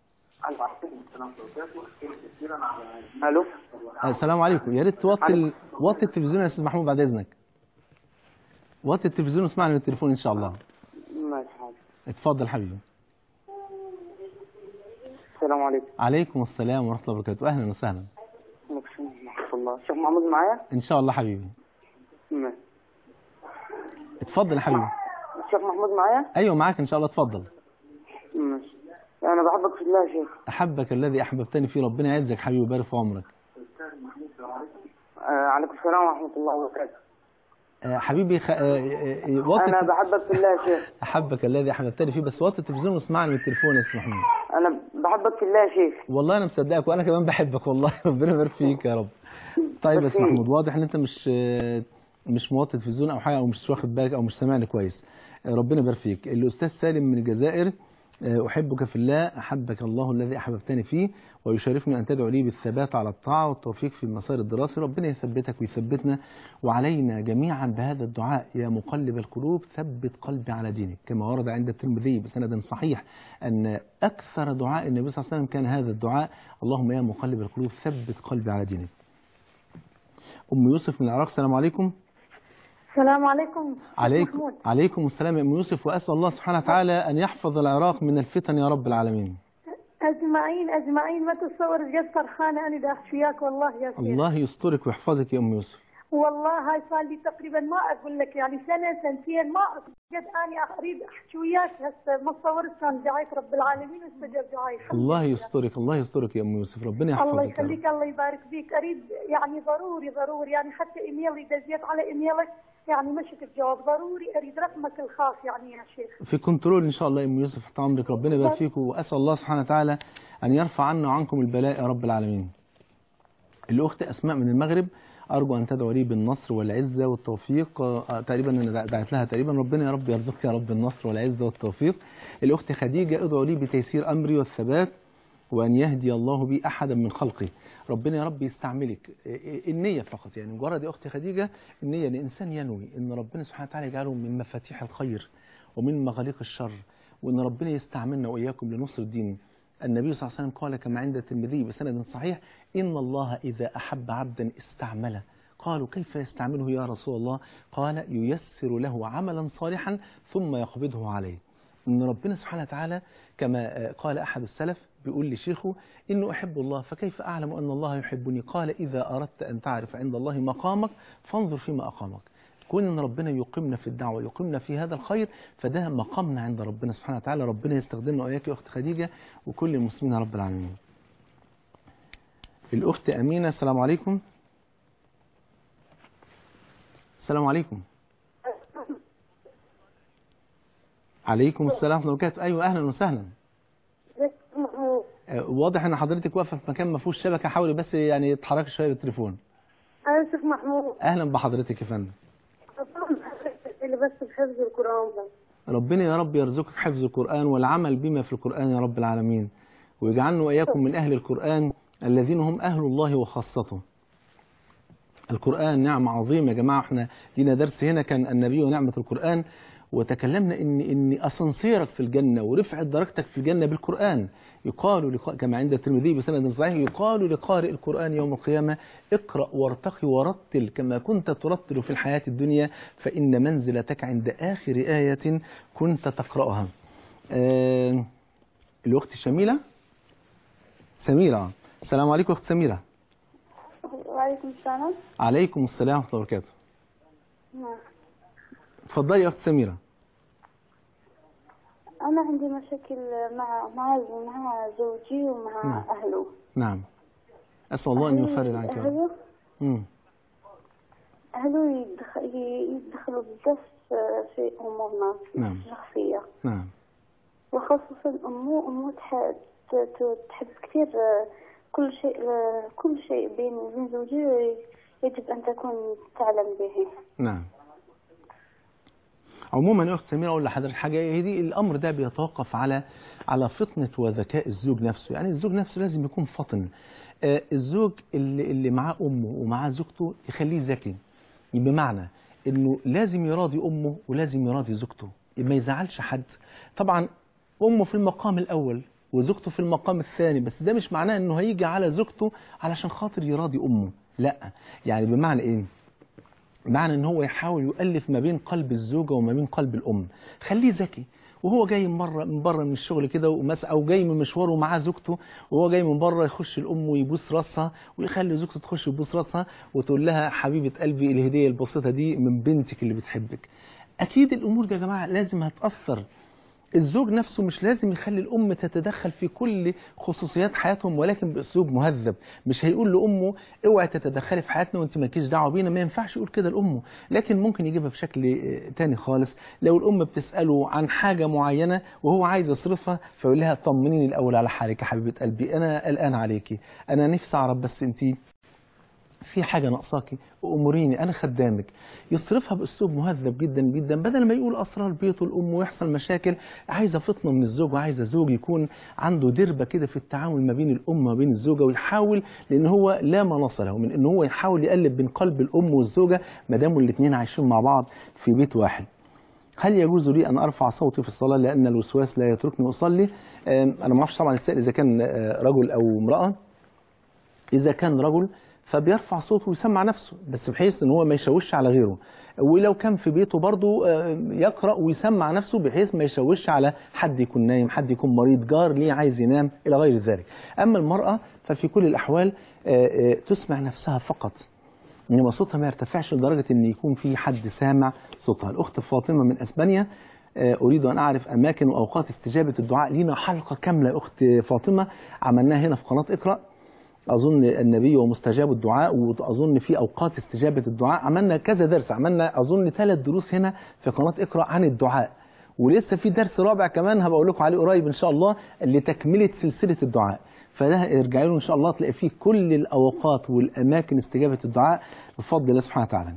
الو السلام عليكم يا ريت توطي ال- وطي التلفزيون يا أستاذ محمود بعد إذنك وطي التلفزيون واسمعني من التليفون إن شاء الله ماشي حاضر اتفضل حبيبي السلام عليكم عليكم السلام ورحمة الله وبركاته أهلا وسهلا مكسوم ورحمة الله الشيخ محمود معايا إن شاء الله حبيبي ماشي اتفضل يا حبيبي الشيخ محمود معايا أيوة معاك إن شاء الله اتفضل ماشي انا بحبك في الله يا شيخ أحبك الذي أحببتني فيه ربنا يعزك حبيبي ويبارك في عمرك آه عليكم السلام ورحمة الله وبركاته آه، حبيبي خ... آه، آه، آه، وطي انا بحبك في الله يا شيخ أحبك الذي أحببتني فيه بس وطي التلفزيون واسمعني من التليفون يا أستاذ محمود انا بحبك في الله يا شيخ والله أنا مصدقك وأنا كمان بحبك والله ربنا يبارك فيك يا رب طيب يا أستاذ بس إيه؟ محمود واضح إن أنت مش آه، مش موطي التلفزيون أو حاجة أو مش واخد بالك أو مش سامعني كويس آه، ربنا يبارك فيك الأستاذ سالم من الجزائر آه، أحبك في الله أحبك الله الذي أحببتني فيه ويشرفني أن تدعو لي بالثبات على الطاعة والتوفيق في المسار الدراسي ربنا يثبتك ويثبتنا وعلينا جميعا بهذا الدعاء يا مقلب القلوب ثبت قلبي على دينك كما ورد عند الترمذي بسند صحيح أن أكثر دعاء النبي صلى الله عليه وسلم كان هذا الدعاء اللهم يا مقلب القلوب ثبت قلبي على دينك أم يوسف من العراق السلام عليكم السلام عليكم عليكم محمود عليكم السلام يا أم يوسف وأسأل الله سبحانه وتعالى أن يحفظ العراق من الفتن يا رب العالمين اجمعين اجمعين ما تتصور قد فرحانه انا دا احكي وياك والله يا شيخ الله يسترك ويحفظك يا أم يوسف والله هاي صار لي تقريبا ما اقول لك يعني سنه سنتين ما قد اني اريد احكي وياك هسه ما تصورت كان دعايه رب العالمين واستجاب دعائي الحمد الله لله. يسترك الله يسترك يا أم يوسف ربنا الله يحفظك يا رب. يخليك الله يبارك فيك اريد يعني ضروري ضروري يعني حتى ايميلي دزيت على ايميلك يعني ما شفت جواب ضروري اريد رقمك الخاص يعني يا شيخ في كنترول إن شاء الله يا أم يوسف تحت أمرك ربنا يبارك فيكم وأسأل الله سبحانه وتعالى أن يرفع عنا وعنكم البلاء يا رب العالمين الأخت أسماء من المغرب أرجو أن تدعو لي بالنصر والعزة والتوفيق آه، تقريبا أنا دعيت لها تقريبا ربنا يا رب يرزقك يا رب النصر والعزة والتوفيق الأخت خديجة ادعو لي بتيسير أمري والثبات وأن يهدي الله بي أحدا من خلقه ربنا يا رب يستعملك إيه- النية فقط يعني مجرد يا أختي خديجة النية أن الإنسان ينوي أن ربنا سبحانه وتعالى يجعله من مفاتيح الخير ومن مغاليق الشر وأن ربنا يستعملنا وإياكم لنصر الدين النبي صلى الله عليه وسلم قال كما عند الترمذي بسند صحيح إن الله إذا أحب عبدا استعمله قالوا كيف يستعمله يا رسول الله قال ييسر له عملا صالحا ثم يقبضه عليه ان ربنا سبحانه وتعالى كما آه، قال احد السلف بيقول لشيخه انه احب الله فكيف اعلم ان الله يحبني قال اذا اردت ان تعرف عند الله مقامك فانظر فيما اقامك كون ان ربنا يقيمنا في الدعوه يقيمنا في هذا الخير فده مقامنا عند ربنا سبحانه وتعالى ربنا يستخدمنا واياك يا اخت خديجه وكل المسلمين يا رب العالمين الاخت امينه السلام عليكم السلام عليكم عليكم السلام ورحمه الله وبركاته ايوه اهلا وسهلا آه، واضح ان حضرتك واقفه في مكان ما فيهوش شبكه حاولي بس يعني تحركي شويه بالتليفون انا شيخ محمود اهلا بحضرتك يا فندم اللي بس بحفظ القرآن بس ربنا يا رب يرزقك حفظ القرآن والعمل بما في القرآن يا رب العالمين ويجعلنا وإياكم من أهل القرآن الذين هم أهل الله وخاصته القرآن نعمة عظيمة يا جماعة احنا لينا درس هنا كان النبي ونعمة القرآن وتكلمنا ان ان اسانسيرك في الجنة ورفعت درجتك في الجنة بالقرآن يقال لقاء كما عند الترمذي بسند صحيح يقال لقارئ القرآن يوم القيامة اقرأ وارتقي ورتل كما كنت ترتل في الحياة الدنيا فإن منزلتك عند آخر آية كنت تقرأها آه الأخت شميلة سميرة السلام عليكم أخت سميرة وعليكم السلام عليكم السلام ورحمة الله وبركاته نعم. اتفضلي يا أخت سميرة أنا عندي مشاكل مع مع مع زوجي ومع نعم. أهله نعم أسأل الله أن يفرج عنك يا رب. أهله مم. أهله يدخ- يدخلوا بزاف في أمورنا نعم. الشخصية نعم وخصوصا أمه أمه تحب تحب كثير كل شيء كل شيء بين بين زوجي يجب أن تكون تعلم به نعم عموما يا اخت سميره اقول لحضرتك حاجه هي دي الامر ده بيتوقف على على فطنه وذكاء الزوج نفسه يعني الزوج نفسه لازم يكون فطن آه، الزوج اللي اللي معاه امه ومعاه زوجته يخليه ذكي بمعنى انه لازم يراضي امه ولازم يراضي زوجته ما يزعلش حد طبعا امه في المقام الاول وزوجته في المقام الثاني بس ده مش معناه انه هيجي على زوجته علشان خاطر يراضي امه لا يعني بمعنى ايه معنى ان هو يحاول يؤلف ما بين قلب الزوجه وما بين قلب الام خليه ذكي وهو جاي من بره من بره من الشغل كده ومس او جاي من مشواره معاه زوجته وهو جاي من بره يخش الام ويبوس راسها ويخلي زوجته تخش تبوس راسها وتقول لها حبيبه قلبي الهديه البسيطه دي من بنتك اللي بتحبك اكيد الامور دي يا جماعه لازم هتاثر الزوج نفسه مش لازم يخلي الأم تتدخل في كل خصوصيات حياتهم ولكن بأسلوب مهذب مش هيقول لأمه اوعي تتدخلي في حياتنا وانت مالكيش دعوة بينا ما ينفعش يقول كده لأمه لكن ممكن يجيبها بشكل آه، تاني خالص لو الأم بتسأله عن حاجة معينة وهو عايز يصرفها فيقول لها طمنيني الأول على حالك يا حبيبة قلبي أنا قلقان عليكي أنا نفسي أعرف بس انت في حاجة ناقصاكي وأموريني أنا خدامك يصرفها بأسلوب مهذب جدا جدا بدل ما يقول أسرار بيته الأم ويحصل مشاكل عايزة فطنة من الزوج وعايزة زوج يكون عنده دربة كده في التعامل ما بين الأم وما بين الزوجة ويحاول لأن هو لا مناص له من أن هو يحاول يقلب بين قلب الأم والزوجة ما داموا الاثنين عايشين مع بعض في بيت واحد هل يجوز لي أن أرفع صوتي في الصلاة لأن الوسواس لا يتركني أصلي آم، أنا ما أعرفش طبعا السائل إذا كان آه، رجل أو امرأة إذا كان رجل فبيرفع صوته ويسمع نفسه بس بحيث ان هو ما يشوش على غيره ولو كان في بيته برضه آه، يقرأ ويسمع نفسه بحيث ما يشوش على حد يكون نايم حد يكون مريض جار ليه عايز ينام إلى غير ذلك أما المرأة ففي كل الأحوال آه، آه، تسمع نفسها فقط انما صوتها ما يرتفعش لدرجه ان يكون في حد سامع صوتها الاخت فاطمه من اسبانيا آه، اريد ان اعرف اماكن واوقات استجابه الدعاء لينا حلقه كامله يا اخت فاطمه عملناها هنا في قناه اقرا اظن النبي ومستجاب الدعاء واظن في اوقات استجابه الدعاء عملنا كذا درس عملنا اظن ثلاث دروس هنا في قناه اقرا عن الدعاء ولسه في درس رابع كمان هبقى اقول لكم عليه قريب ان شاء الله لتكمله سلسله الدعاء فده ارجعوا له ان شاء الله تلاقي فيه كل الاوقات والاماكن استجابه الدعاء بفضل الله سبحانه وتعالى.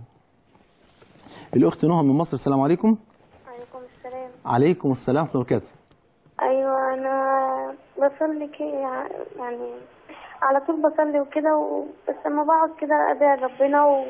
الاخت نهى من مصر السلام عليكم. عليكم السلام عليكم السلام ورحمه الله وبركاته. أيوة أنا بصلي كي يعني على طول بصلي وكده و... بس لما بقعد كده أدعي ربنا و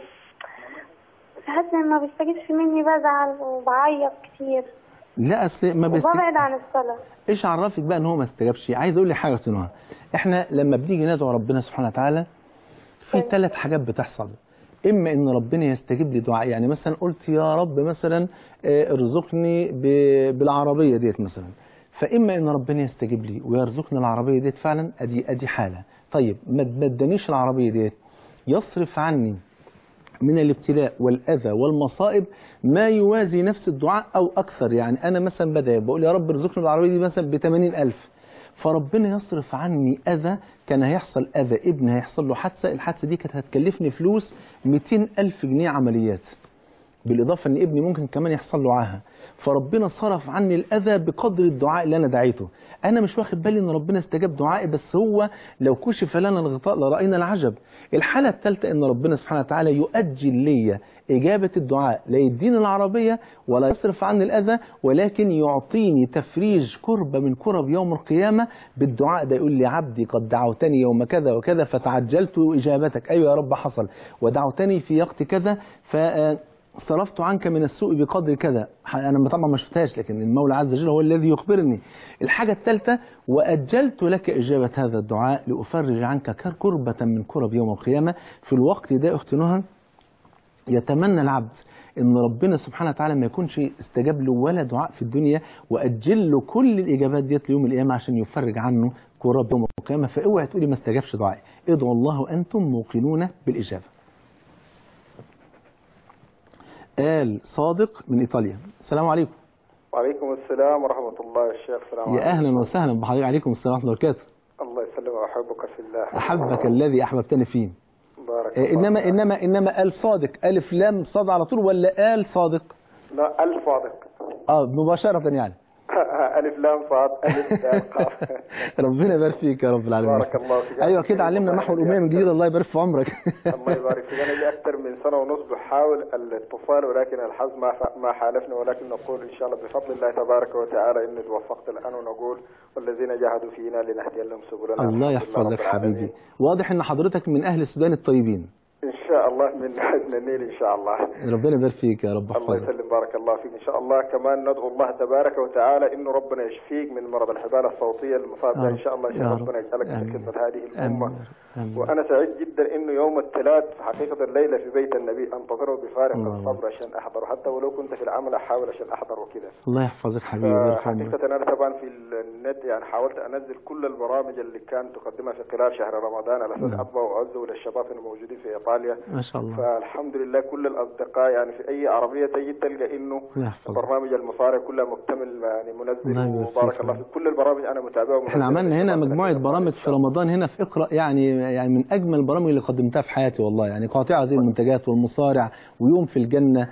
ساعات ما بيستجيبش مني بزعل وبعيط كتير لا اصل ما بيست... وببعد عن الصلاة ايش عرفك بقى ان هو ما استجابش؟ عايز اقول لك حاجه يا نهى. احنا لما بنيجي ندعو ربنا سبحانه وتعالى في أيوة. ثلاث حاجات بتحصل. اما ان ربنا يستجيب لي دعاء يعني مثلا قلت يا رب مثلا آه، ارزقني ب- بالعربيه ديت مثلا فاما ان ربنا يستجيب لي ويرزقني العربيه ديت فعلا ادي ادي حاله طيب ما ما ادانيش العربيه ديت يصرف عني من الابتلاء والأذى والمصائب ما يوازي نفس الدعاء أو أكثر يعني أنا مثلا بدأ بقول يا رب ارزقني العربية دي مثلا ب 80 ألف فربنا يصرف عني أذى كان هيحصل أذى ابن هيحصل له حادثة الحادثة دي كانت هتكلفني فلوس 200 ألف جنيه عمليات بالإضافة أن ابني ممكن كمان يحصل له عاهة فربنا صرف عني الأذى بقدر الدعاء اللي أنا دعيته انا مش واخد بالي ان ربنا استجاب دعائي بس هو لو كشف لنا الغطاء لراينا العجب الحاله الثالثه ان ربنا سبحانه وتعالى يؤجل لي اجابه الدعاء لا يديني العربيه ولا يصرف عني الاذى ولكن يعطيني تفريج كربه من كرب يوم القيامه بالدعاء ده يقول لي عبدي قد دعوتني يوم كذا وكذا فتعجلت اجابتك ايوه يا رب حصل ودعوتني في وقت كذا ف صرفت عنك من السوء بقدر كذا انا طبعا ما شفتهاش لكن المولى عز وجل هو الذي يخبرني الحاجه الثالثه واجلت لك اجابه هذا الدعاء لافرج عنك كربه من كرب يوم القيامه في الوقت ده اخت نهى يتمنى العبد ان ربنا سبحانه وتعالى ما يكونش استجاب له ولا دعاء في الدنيا واجل له كل الاجابات ديت ليوم القيامه عشان يفرج عنه كرب يوم القيامه فاوعي تقولي ما استجابش دعائي ادعوا الله وانتم موقنون بالاجابه آل صادق من إيطاليا السلام عليكم وعليكم السلام ورحمة الله يا شيخ السلام يا أهلا وسهلا بحضرتك عليكم السلام ورحمة الله وبركاته الله يسلم وأحبك في الله أحبك الذي أحببتني فيه بارك آه، الله إنما فيك. إنما إنما آل صادق ألف لام صاد على طول ولا آل صادق لا ألف صادق آه مباشرة يعني ألف لام صاد ألف لام قاف ربنا يبارك فيك يا رب العالمين بارك الله فيك أيوة كده علمنا محو الأمية من جديد الله يبارك في عمرك الله يبارك فيك أنا لي أكثر من سنة ونص بحاول الاتصال ولكن الحظ ما ف- ما حالفني ولكن نقول إن شاء الله بفضل الله تبارك وتعالى إني توفقت الآن ونقول والذين جاهدوا فينا لنهدي لهم سبلنا الله الحمد لله يحفظك رب العالمين. حبيبي واضح إن حضرتك من أهل السودان الطيبين إن شاء الله من من النيل إن شاء الله ربنا يبارك فيك يا رب الله يحفظك يسلم بارك الله فيك ان شاء الله كمان ندعو الله تبارك وتعالى انه ربنا يشفيك من مرض الحبال الصوتيه المصاب يا ده رب. ان شاء الله يا عشان رب. ربنا يجعلك آمين. في خدمه هذه الامه آمين. آمين. وانا سعيد جدا انه يوم الثلاث حقيقه الليله في بيت النبي انتظره بفارغ الله. الصبر عشان احضر حتى ولو كنت في العمل احاول عشان احضر وكده الله يحفظك حبيبي ويبارك في عمرك فحقيقة أنا طبعا في النت يعني حاولت أنزل كل البرامج اللي كانت تقدمها في خلال شهر رمضان على أساس نعم. أطبع وأعزه للشباب الموجودين في إيطاليا ما شاء الله فالحمد لله كل الأصدقاء يعني في أي عربية تجي تلقى إنه الله يحفظك برنامج المصاري كلها مكتمل يعني الله منزل يبارك وبارك فيك. الله في كل البرامج أنا متابعة ومنزل احنا عملنا هنا للشباب مجموعة الذين برامج في رمضان هنا في اقرأ يعني يعني من أجمل البرامج اللي قدمتها في حياتي والله يعني قاطعة هذه المنتجات والمصارع ويوم في الجنة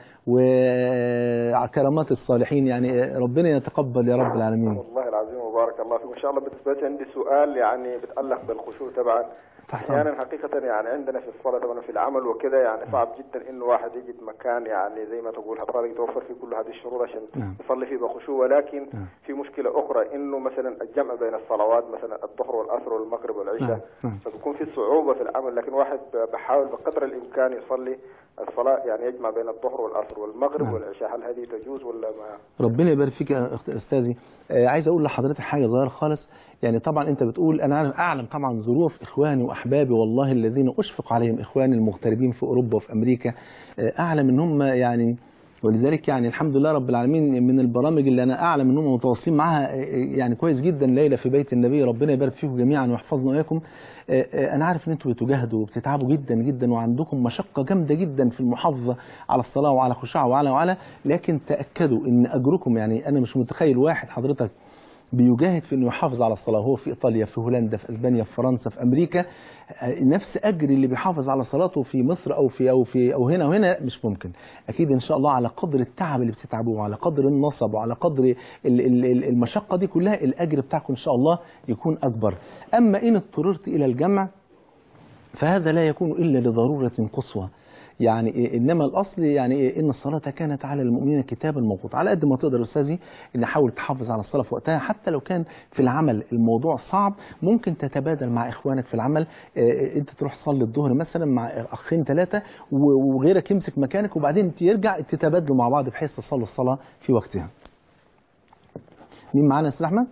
وكرامات الصالحين يعني ربنا يتقبل يا رب العالمين والله العظيم وبارك الله فيكم إن شاء الله بالنسبة لي عندي سؤال يعني بتألق بالخشوع طبعا تحت احيانا حقيقه يعني عندنا في الصلاه طبعا في العمل وكده يعني صعب جدا انه واحد يجد مكان يعني زي ما تقول هتقدر يتوفر فيه كل هذه الشروط عشان نعم. يصلي فيه بخشوع ولكن نعم. في مشكله اخرى انه مثلا الجمع بين الصلوات مثلا الظهر والعصر والمغرب والعشاء نعم. نعم. فبيكون في صعوبه في العمل لكن واحد بحاول بقدر الامكان يصلي الصلاه يعني يجمع بين الظهر والعصر والمغرب نعم. والعشاء هل هذه تجوز ولا ما ربنا يبارك فيك يا أخت- استاذي آه، عايز اقول لحضرتك حاجه صغيره خالص يعني طبعا انت بتقول انا اعلم اعلم طبعا ظروف اخواني واحبابي والله الذين اشفق عليهم اخواني المغتربين في اوروبا وفي امريكا آه، اعلم ان هم يعني ولذلك يعني الحمد لله رب العالمين من البرامج اللي انا اعلم ان هم متواصلين معاها آه، يعني كويس جدا ليله في بيت النبي ربنا يبارك فيكم جميعا ويحفظنا واياكم آه، آه، انا عارف ان انتوا بتجاهدوا وبتتعبوا جدا جدا وعندكم مشقه جامده جدا في المحافظه على الصلاه وعلى خشوع وعلى وعلى لكن تاكدوا ان اجركم يعني انا مش متخيل واحد حضرتك بيجاهد في انه يحافظ على الصلاه هو في ايطاليا في هولندا في اسبانيا في فرنسا في امريكا آه، نفس اجر اللي بيحافظ على صلاته في مصر او في او في او هنا وهنا مش ممكن اكيد ان شاء الله على قدر التعب اللي بتتعبوه وعلى قدر النصب وعلى قدر ال- ال- ال- المشقه دي كلها الاجر بتاعكم ان شاء الله يكون اكبر اما ان اضطررت الى الجمع فهذا لا يكون إلا لضرورة قصوى يعني إيه إنما الأصل يعني إيه إن الصلاة كانت على المؤمنين كتابا موقوتا على قد ما تقدر يا أستاذي إن حاول تحافظ على الصلاة في وقتها حتى لو كان في العمل الموضوع صعب ممكن تتبادل مع إخوانك في العمل آه، أنت تروح تصلي الظهر مثلا مع أخين ثلاثة و- وغيرك يمسك مكانك وبعدين ترجع تتبادلوا مع بعض بحيث تصلوا الصلاة في وقتها مين معانا يا أستاذ أحمد؟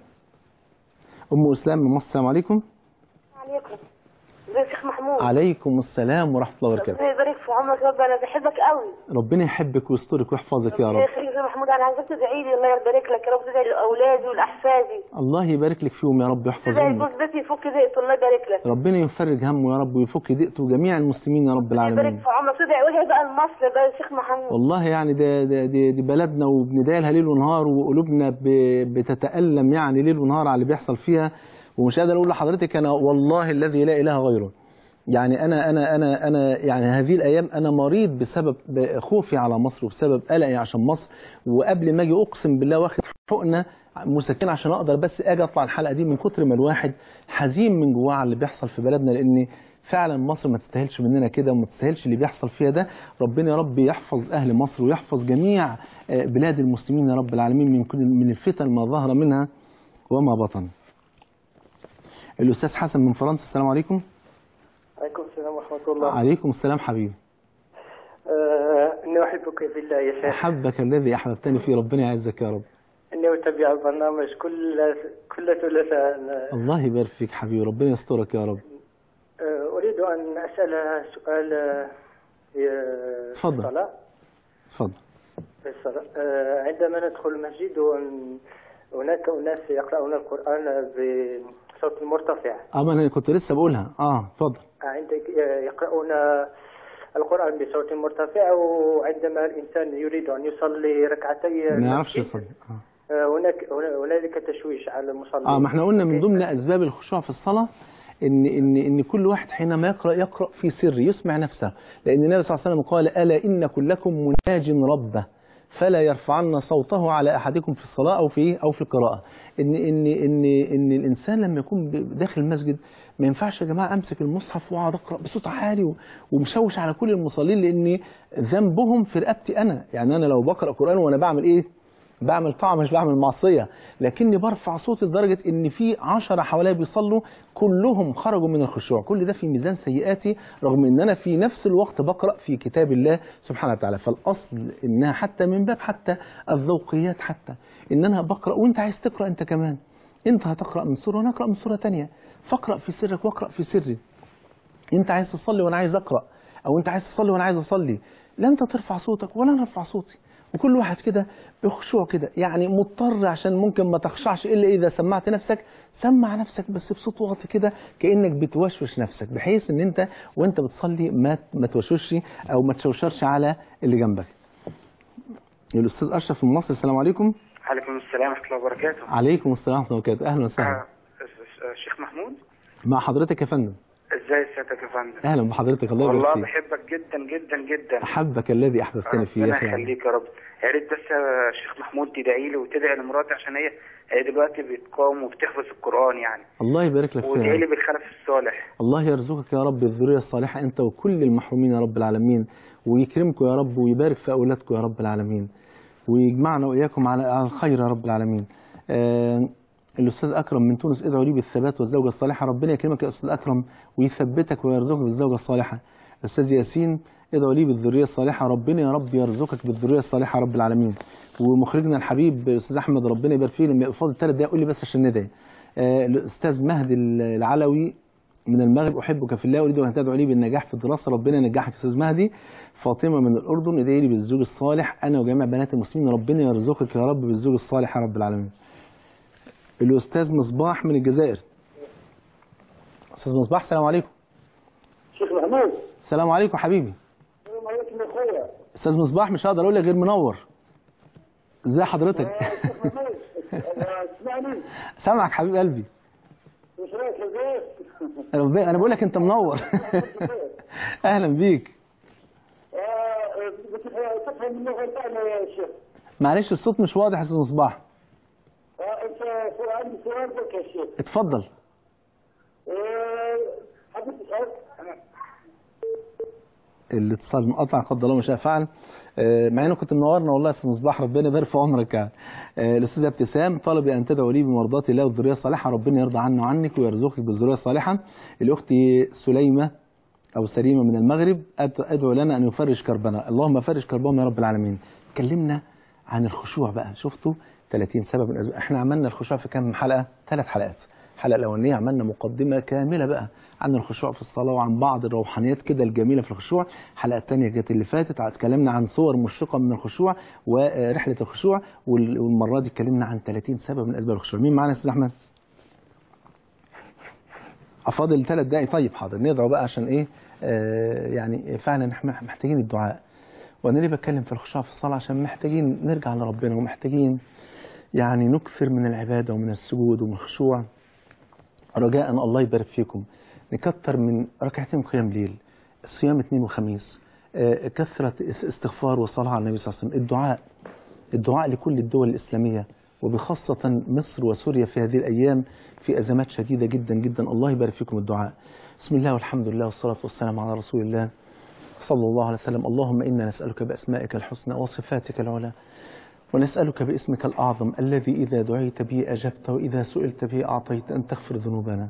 أم أسلام من مصر السلام عليكم عليكم ازيك يا شيخ محمود عليكم السلام ورحمة الله وبركاته ربنا يبارك في عمرك يا رب انا بحبك قوي ربنا يحبك ويسترك ويحفظك يا ربنا رب يخليك يا محمود انا عايزاك تدعي لي الله يبارك لك يا رب تدعي لاولادي ولاحفادي الله يبارك لك فيهم يا رب يحفظ تدعي امك جوز بيتي يفك ضيقته الله يبارك لك ربنا يفرج همه يا رب ويفك ضيقته جميع المسلمين يا رب ربنا يبارك العالمين في عمرك تدعي وجه بقى لمصر بقى يا شيخ محمود والله يعني ده ده دي, دي بلدنا وبندعي لها ليل ونهار وقلوبنا ب- بتتألم يعني ليل ونهار على اللي بيحصل فيها ومش قادر اقول لحضرتك انا والله الذي لا اله غيره يعني انا انا انا انا يعني هذه الايام انا مريض بسبب خوفي على مصر وبسبب قلقي عشان مصر وقبل ما اجي اقسم بالله واخد حقنه مسكين عشان اقدر بس اجي اطلع الحلقه دي من كتر ما الواحد حزين من جواه على اللي بيحصل في بلدنا لان فعلا مصر ما تستاهلش مننا كده وما تستاهلش اللي بيحصل فيها ده ربنا يا رب يحفظ اهل مصر ويحفظ جميع آه، بلاد المسلمين يا رب العالمين من كل من الفتن ما ظهر منها وما بطن الاستاذ حسن من فرنسا السلام عليكم عليكم السلام ورحمة الله عليكم السلام حبيبي آه إني أحبك في الله يا شيخ احبك الذي احببتني فيه ربنا يعزك يا رب إني أتابع البرنامج كل كل ثلاثاء الله يبارك فيك حبيبي ربنا يسترك يا رب آه أريد أن أسأل سؤال آه، في تفضل. الصلاة اتفضل في الصلاة آه عندما ندخل المسجد وأن- هناك أناس يقرؤون القرآن بصوت مرتفع اه ما انا كنت لسه بقولها اه اتفضل عندك يقرؤون القرآن بصوت مرتفع وعندما الإنسان يريد أن يصلي ركعتي ما يعرفش المسجد، يصلي آه. آه، هناك هنالك تشويش على المصلي اه ما احنا قلنا من ضمن اسباب الخشوع في الصلاه ان ان ان كل واحد حينما يقرا يقرا في سر يسمع نفسه لان النبي صلى الله عليه وسلم قال الا ان كلكم مناج ربه فلا يرفعن صوته على احدكم في الصلاه او في او في القراءه ان ان ان ان الانسان لما يكون ب- داخل المسجد ما ينفعش يا جماعه امسك المصحف واقعد اقرا بصوت عالي و- ومشوش على كل المصلين لان ذنبهم في رقبتي انا يعني انا لو بقرا قران وانا بعمل ايه بعمل طاعة مش بعمل معصية لكني برفع صوتي لدرجة ان في عشرة حواليا بيصلوا كلهم خرجوا من الخشوع كل ده في ميزان سيئاتي رغم ان انا في نفس الوقت بقرأ في كتاب الله سبحانه وتعالى فالاصل انها حتى من باب حتى الذوقيات حتى ان انا بقرأ وانت عايز تقرأ انت كمان انت هتقرأ من سورة وانا اقرأ من سورة تانية فاقرأ في سرك واقرأ في سري انت عايز تصلي وانا عايز اقرا او انت عايز تصلي وانا عايز اصلي لا انت ترفع صوتك ولا انا ارفع صوتي وكل واحد كده بخشوع كده يعني مضطر عشان ممكن ما تخشعش الا اذا سمعت نفسك سمع نفسك بس بصوت واطي كده كانك بتوشوش نفسك بحيث ان انت وانت بتصلي ما ما توشوش او ما تشوشرش على اللي جنبك الاستاذ اشرف من مصر السلام عليكم عليكم السلام ورحمة الله وبركاته عليكم السلام ورحمه الله وبركاته اهلا وسهلا آه، الشيخ محمود مع حضرتك يا فندم ازاي سيادتك يا فندم اهلا بحضرتك الله والله يبارك فيك بحبك جدا جدا جدا احبك الذي احببتني فيه يا ربنا اخي يخليك يا رب يا ريت بس يا شيخ محمود تدعي لي وتدعي لمراتي عشان هي هي دلوقتي بتقاوم وبتحفظ القرآن يعني الله يبارك لك وادعي لي فيها بالخلف الصالح الله يرزقك يا رب الذرية الصالحة أنت وكل المحرومين يا رب العالمين ويكرمكم يا رب ويبارك في أولادكم يا رب العالمين ويجمعنا وإياكم على على الخير يا رب العالمين آه الأستاذ أكرم من تونس ادعوا لي بالثبات والزوجة الصالحة ربنا يكرمك يا أستاذ أكرم ويثبتك ويرزقك بالزوجة الصالحة الأستاذ ياسين ادعوا لي بالذرية الصالحة ربنا يا رب يرزقك بالذرية الصالحة يا رب العالمين ومخرجنا الحبيب الأستاذ أحمد ربنا يبارك فيه لما يبقى فاضل ثلاث دقايق قول لي بس عشان ندعي آه الأستاذ مهدي العلوي من المغرب أحبك في الله أريد أن تدعو لي بالنجاح في الدراسة ربنا ينجحك يا أستاذ مهدي فاطمة من الأردن ادعي لي بالزوج الصالح أنا وجميع بنات المسلمين ربنا يرزقك يا رب بالزوج الصالح يا رب العالمين الأستاذ مصباح من الجزائر أستاذ مصباح السلام عليكم شيخ محمود السلام عليكم حبيبي السلام عليكم يا اخويا أستاذ مصباح مش هقدر أقول لك غير منور ازي حضرتك شيخ محمود اسمعني سامعك حبيب قلبي وش رايك يا زيد؟ انا ب- أنا بقول لك انت منور اهلا بيك آه، بتفهم تفهم اللغه بتاعنا يا شيخ معلش الصوت مش واضح يا استاذ مصباح آه، انت سؤال عندي سؤال لك يا شيخ اتفضل آه، حبيت اسالك الاتصال انقطع قدر الله ما شاء فعل آه، مع انه كنت منورنا والله يا استاذ مصباح ربنا يبارك في عمرك يعني آه، الاستاذه ابتسام طلب ان تدعو لي بمرضات الله والذريه الصالحه ربنا يرضى عنا وعنك ويرزقك بالذريه الصالحه الاخت سليمه او سليمه من المغرب أد- ادعو لنا ان يفرج كربنا اللهم فرج كربهم يا رب العالمين اتكلمنا عن الخشوع بقى شفتوا 30 سبب من الأسباب. احنا عملنا الخشوع في كام حلقه ثلاث حلقات الحلقه الاولانيه عملنا مقدمه كامله بقى عن الخشوع في الصلاه وعن بعض الروحانيات كده الجميله في الخشوع الحلقه الثانيه كانت اللي فاتت اتكلمنا عن صور مشرقه من الخشوع ورحله الخشوع وال- والمره دي اتكلمنا عن 30 سبب من اسباب الخشوع مين معانا يا استاذ احمد افاضل ثلاث دقائق طيب حاضر ندعو بقى عشان ايه آه يعني فعلا احنا محتاجين الدعاء وانا ليه بتكلم في الخشوع في الصلاه عشان محتاجين نرجع لربنا ومحتاجين يعني نكثر من العباده ومن السجود ومن الخشوع رجاء الله يبارك فيكم نكتر من ركعتين قيام ليل صيام اثنين وخميس آه، كثرة استغفار وصلاة على النبي صلى الله عليه وسلم الدعاء الدعاء لكل الدول الإسلامية وبخاصة مصر وسوريا في هذه الأيام في أزمات شديدة جدا جدا الله يبارك فيكم الدعاء بسم الله والحمد لله والصلاة والسلام على رسول الله صلى الله عليه وسلم اللهم إنا نسألك بأسمائك الحسنى وصفاتك العلى ونسألك باسمك الأعظم الذي إذا دعيت به أجبت وإذا سئلت به أعطيت أن تغفر ذنوبنا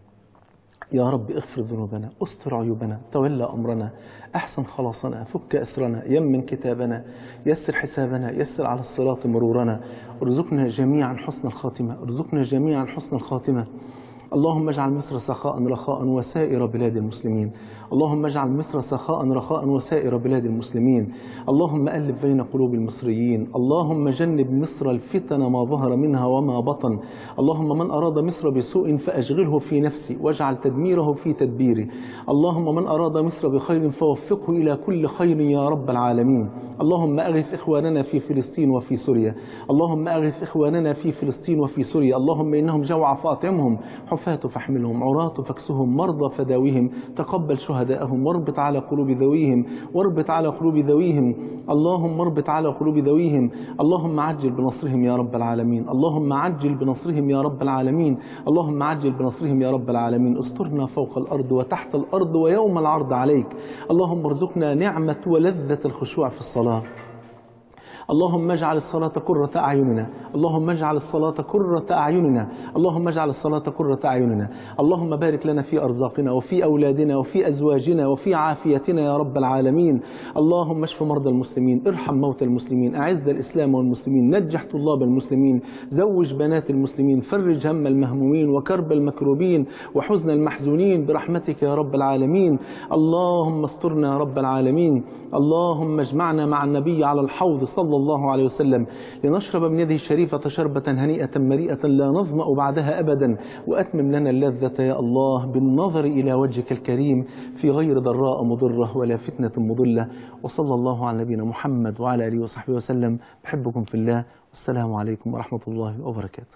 يا رب اغفر ذنوبنا استر عيوبنا تولى أمرنا أحسن خلاصنا فك أسرنا يمن كتابنا يسر حسابنا يسر على الصراط مرورنا ارزقنا جميعا حسن الخاتمة ارزقنا جميعا حسن الخاتمة اللهم اجعل مصر سخاء رخاء وسائر بلاد المسلمين اللهم اجعل مصر سخاء رخاء وسائر بلاد المسلمين اللهم ألف بين قلوب المصريين اللهم جنب مصر الفتن ما ظهر منها وما بطن اللهم من أراد مصر بسوء فأشغله في نفسي واجعل تدميره في تدبيره اللهم من أراد مصر بخير فوفقه إلى كل خير يا رب العالمين اللهم أغث إخواننا في فلسطين وفي سوريا اللهم أغث إخواننا في فلسطين وفي سوريا اللهم إنهم جوع فاطعمهم حفاة فاحملهم عراة فاكسهم مرضى فداويهم تقبل شهداءهم واربط على قلوب ذويهم واربط على قلوب ذويهم اللهم اربط على قلوب ذويهم اللهم عجل بنصرهم يا رب العالمين اللهم عجل بنصرهم يا رب العالمين اللهم عجل بنصرهم يا رب العالمين استرنا فوق الأرض وتحت الأرض ويوم العرض عليك اللهم ارزقنا نعمة ولذة الخشوع في الصلاة اللهم اجعل الصلاة قرة أعيننا اللهم اجعل الصلاة قرة أعيننا اللهم اجعل الصلاة قرة أعيننا اللهم بارك لنا في أرزاقنا وفي أولادنا وفي أزواجنا وفي عافيتنا يا رب العالمين اللهم اشف مرضى المسلمين ارحم موتى المسلمين أعز الإسلام والمسلمين نجح طلاب المسلمين زوج بنات المسلمين فرج هم المهمومين وكرب المكروبين وحزن المحزونين برحمتك يا رب العالمين اللهم استرنا يا رب العالمين اللهم اجمعنا مع النبي على الحوض صلى الله عليه وسلم لنشرب من يده الشريفة شربة هنيئة مريئة لا نظمأ بعدها أبدا وأتمم لنا اللذة يا الله بالنظر إلى وجهك الكريم في غير ضراء مضرة ولا فتنة مضلة وصلى الله على نبينا محمد وعلى آله وصحبه وسلم بحبكم في الله والسلام عليكم ورحمة الله وبركاته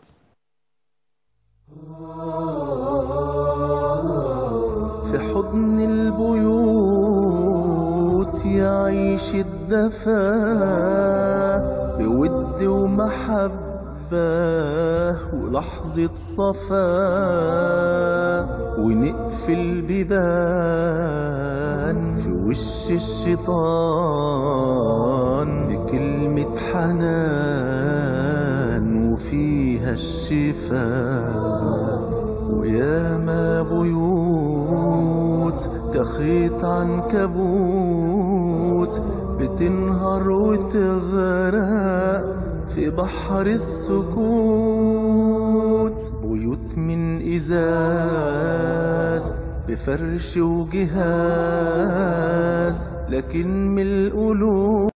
في حضن البيوت يعيش الدفا بود ومحبة ولحظة صفا ونقفل بيبان في وش الشيطان بكلمة حنان وفيها الشفاء وياما بيوت كخيط عنكبوت بتنهار وتغرق في بحر السكوت بيوت من إزاز بفرش وجهاز لكن من القلوب